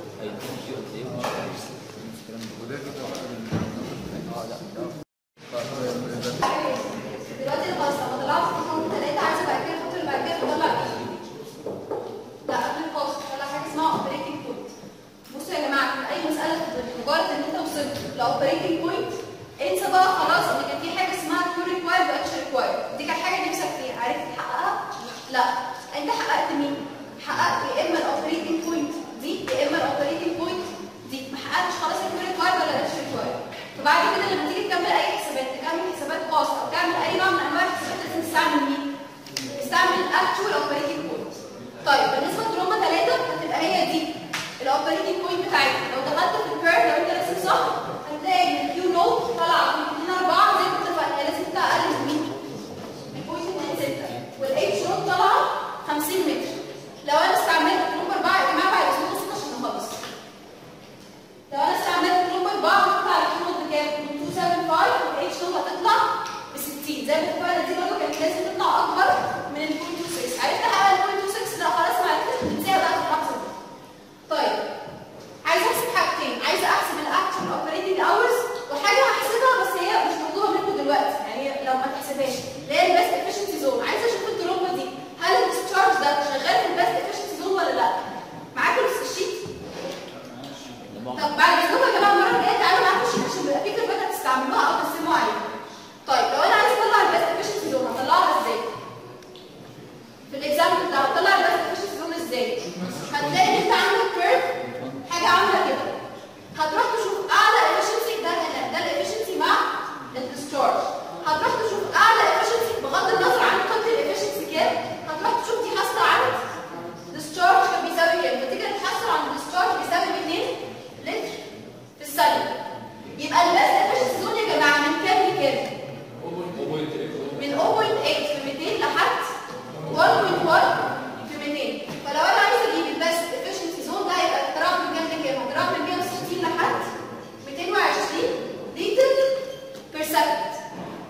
دلوقتي خلاص لما طلعت في رقم ثلاثة عايزة بعد كده الخطوة اللي بعد كده تطلع ايه؟ لا قبل القاس تطلع حاجة اسمها اوبريتنج بوينت بصوا يا جماعة في أي مسألة في مجرد إن أنت وصلت لاوبريتنج بوينت انسى بقى خلاص إن كان في حاجة اسمها كيو ريكوايرد واتش ريكوايرد دي كانت حاجة نفسك فيها عرفت تحققها؟ لا أنت حققت مين؟ حققت يا إما الاوبريتنج بوينت دي يا إما الاوبريتنج بوينت دي ما حققتش خلاص الكيو ريكوايرد ولا الاتش ريكوايرد فبعد كده لما تيجي تكمل اي حسابات تكمل حسابات خاصه او تعمل اي نوع من انواع الحسابات لازم تستعمل مين؟ تستعمل الاكتوال اوبريتنج بوينت. طيب بالنسبه لروما 3 هتبقى هي دي الاوبريتنج بوينت بتاعتها لو دخلت في الكيرف لو انت راسم صح هتلاقي ان الكيو نوت طالعه من 2 4 زي ما اتفقنا هي لازم تبقى اقل من مين؟ من بوينت 2 6 والاتش نوت طالعه 50 متر لو انا استعملت روما 4 يا جماعه بعد اسبوع بسيط عشان نخلص لو انا استعملت روما 4 هتطلع الكيو نوت بكام؟ من 275 والاتش نوت هتطلع ب 60 زي ما اتفقنا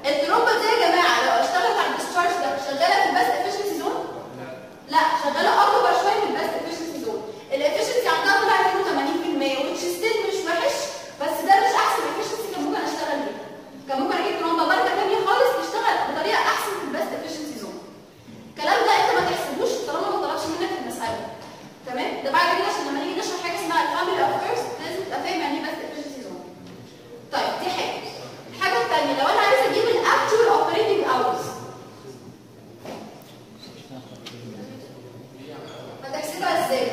الترومبا دي يا جماعه لو اشتغلت على الديسشارج ده شغاله في الباست افشنسي زون لا شغاله اكبر شويه من الباست افشنسي زون الافشنسي عندها طلع 82% which ستيل مش وحش بس ده مش احسن افشنسي كان ممكن اشتغل بيه كان ممكن اجيب ترومبا ماركه ثانيه خالص تشتغل بطريقه احسن في الباست افشنسي زون الكلام ده انت ما تحسبوش طالما ما طلبش منك في المساله تمام ده بعد كده عشان لما نيجي نشرح حاجه اسمها الفاميلي اوف فيرست لازم تبقى فاهم يعني ايه باست افشنسي زون طيب دي حاجه الحاجه الثانيه لو انا عايزه اجيب الاكتوال اوبريتنج اورز هتحسبها ازاي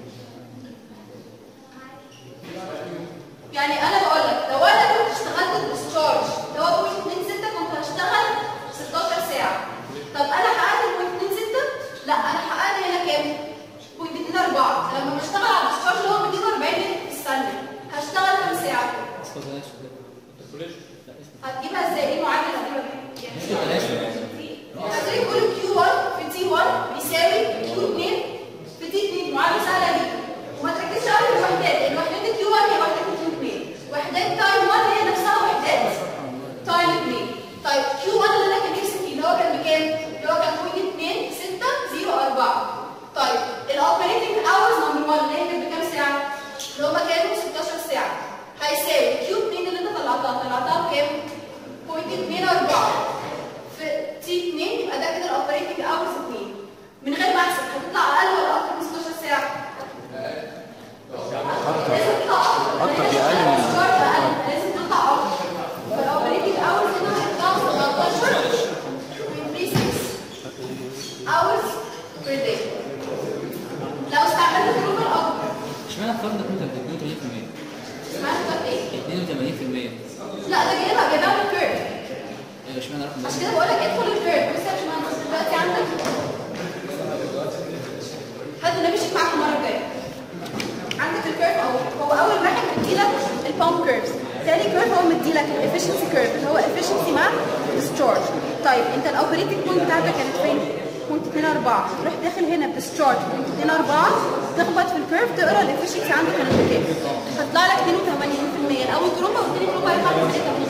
يعني انا بقول لك لو انا كنت اشتغلت الديسشارج اللي هو 0.26 كنت هشتغل 16 ساعه طب انا حققت 0.26 لا انا حققت هنا كام 0.24 لما بشتغل على الديسشارج اللي هو 240 متر في الثانيه هشتغل كام ساعه هتجيبها ازاي ايه المعادله اللي هتجيبها بيها هتلاقي كل كيو 1 في تي 1 بيساوي كيو 2 في تي 2 معادله سهله جدا وما تركزش قوي في الوحدات لان وحدات الكيو 1 هي وحدات الكيو 2 وحدات تايم 1 هي نفسها وحدات تايم 2 طيب كيو 1 اللي انا كان نفسي فيه اللي هو كان بكام؟ اللي هو كان 2 6 0 4 طيب الاوبريتنج اورز نمبر 1 اللي هي كانت بكام ساعه؟ اللي هما كانوا 16 ساعه هيساوي كيو 2 اللي انت طلعتها طلعتها بكام؟ 0.24 في تي 2 يبقى ده كده الاوبريتنج اورز 2 من غير ما احسب هتطلع اقل ولا اكتر من 16 ساعه؟ لازم تطلع اكتر أكتر دي أقل من- الأشهر أقل، لازم تطلع اكتر فالاوبريتنج اورز هنا هتطلع 17.36 hours per day لو استعملت الجروب الاكبر اشمعنى اخترنا 82% اسمها تبقى ايه؟ 82% لا ده جايبها جايبها من الكيرف ايوه اشمعنى رقم عشان كده بقول لك ادخل الكيرف بص يا باشمهندس دلوقتي عندك حد النبي شيك معاك المره الجايه عندك الكيرف اهو هو اول واحد مديلك البامب كيرفز تاني كيرف هو مديلك الافشنسي كيرف اللي هو الافشنسي مع ديسشارج طيب انت الاوبريتنج بوينت بتاعتك كانت فين؟ بوينت 2 4 تروح داخل هنا بديسشارج بوينت 2 4 تخبط في الكيرف تقرا الافشنسي عندك كانت بكام هتطلع لك 82% الاول ترومبا والتاني ترومبا هيطلع لك 86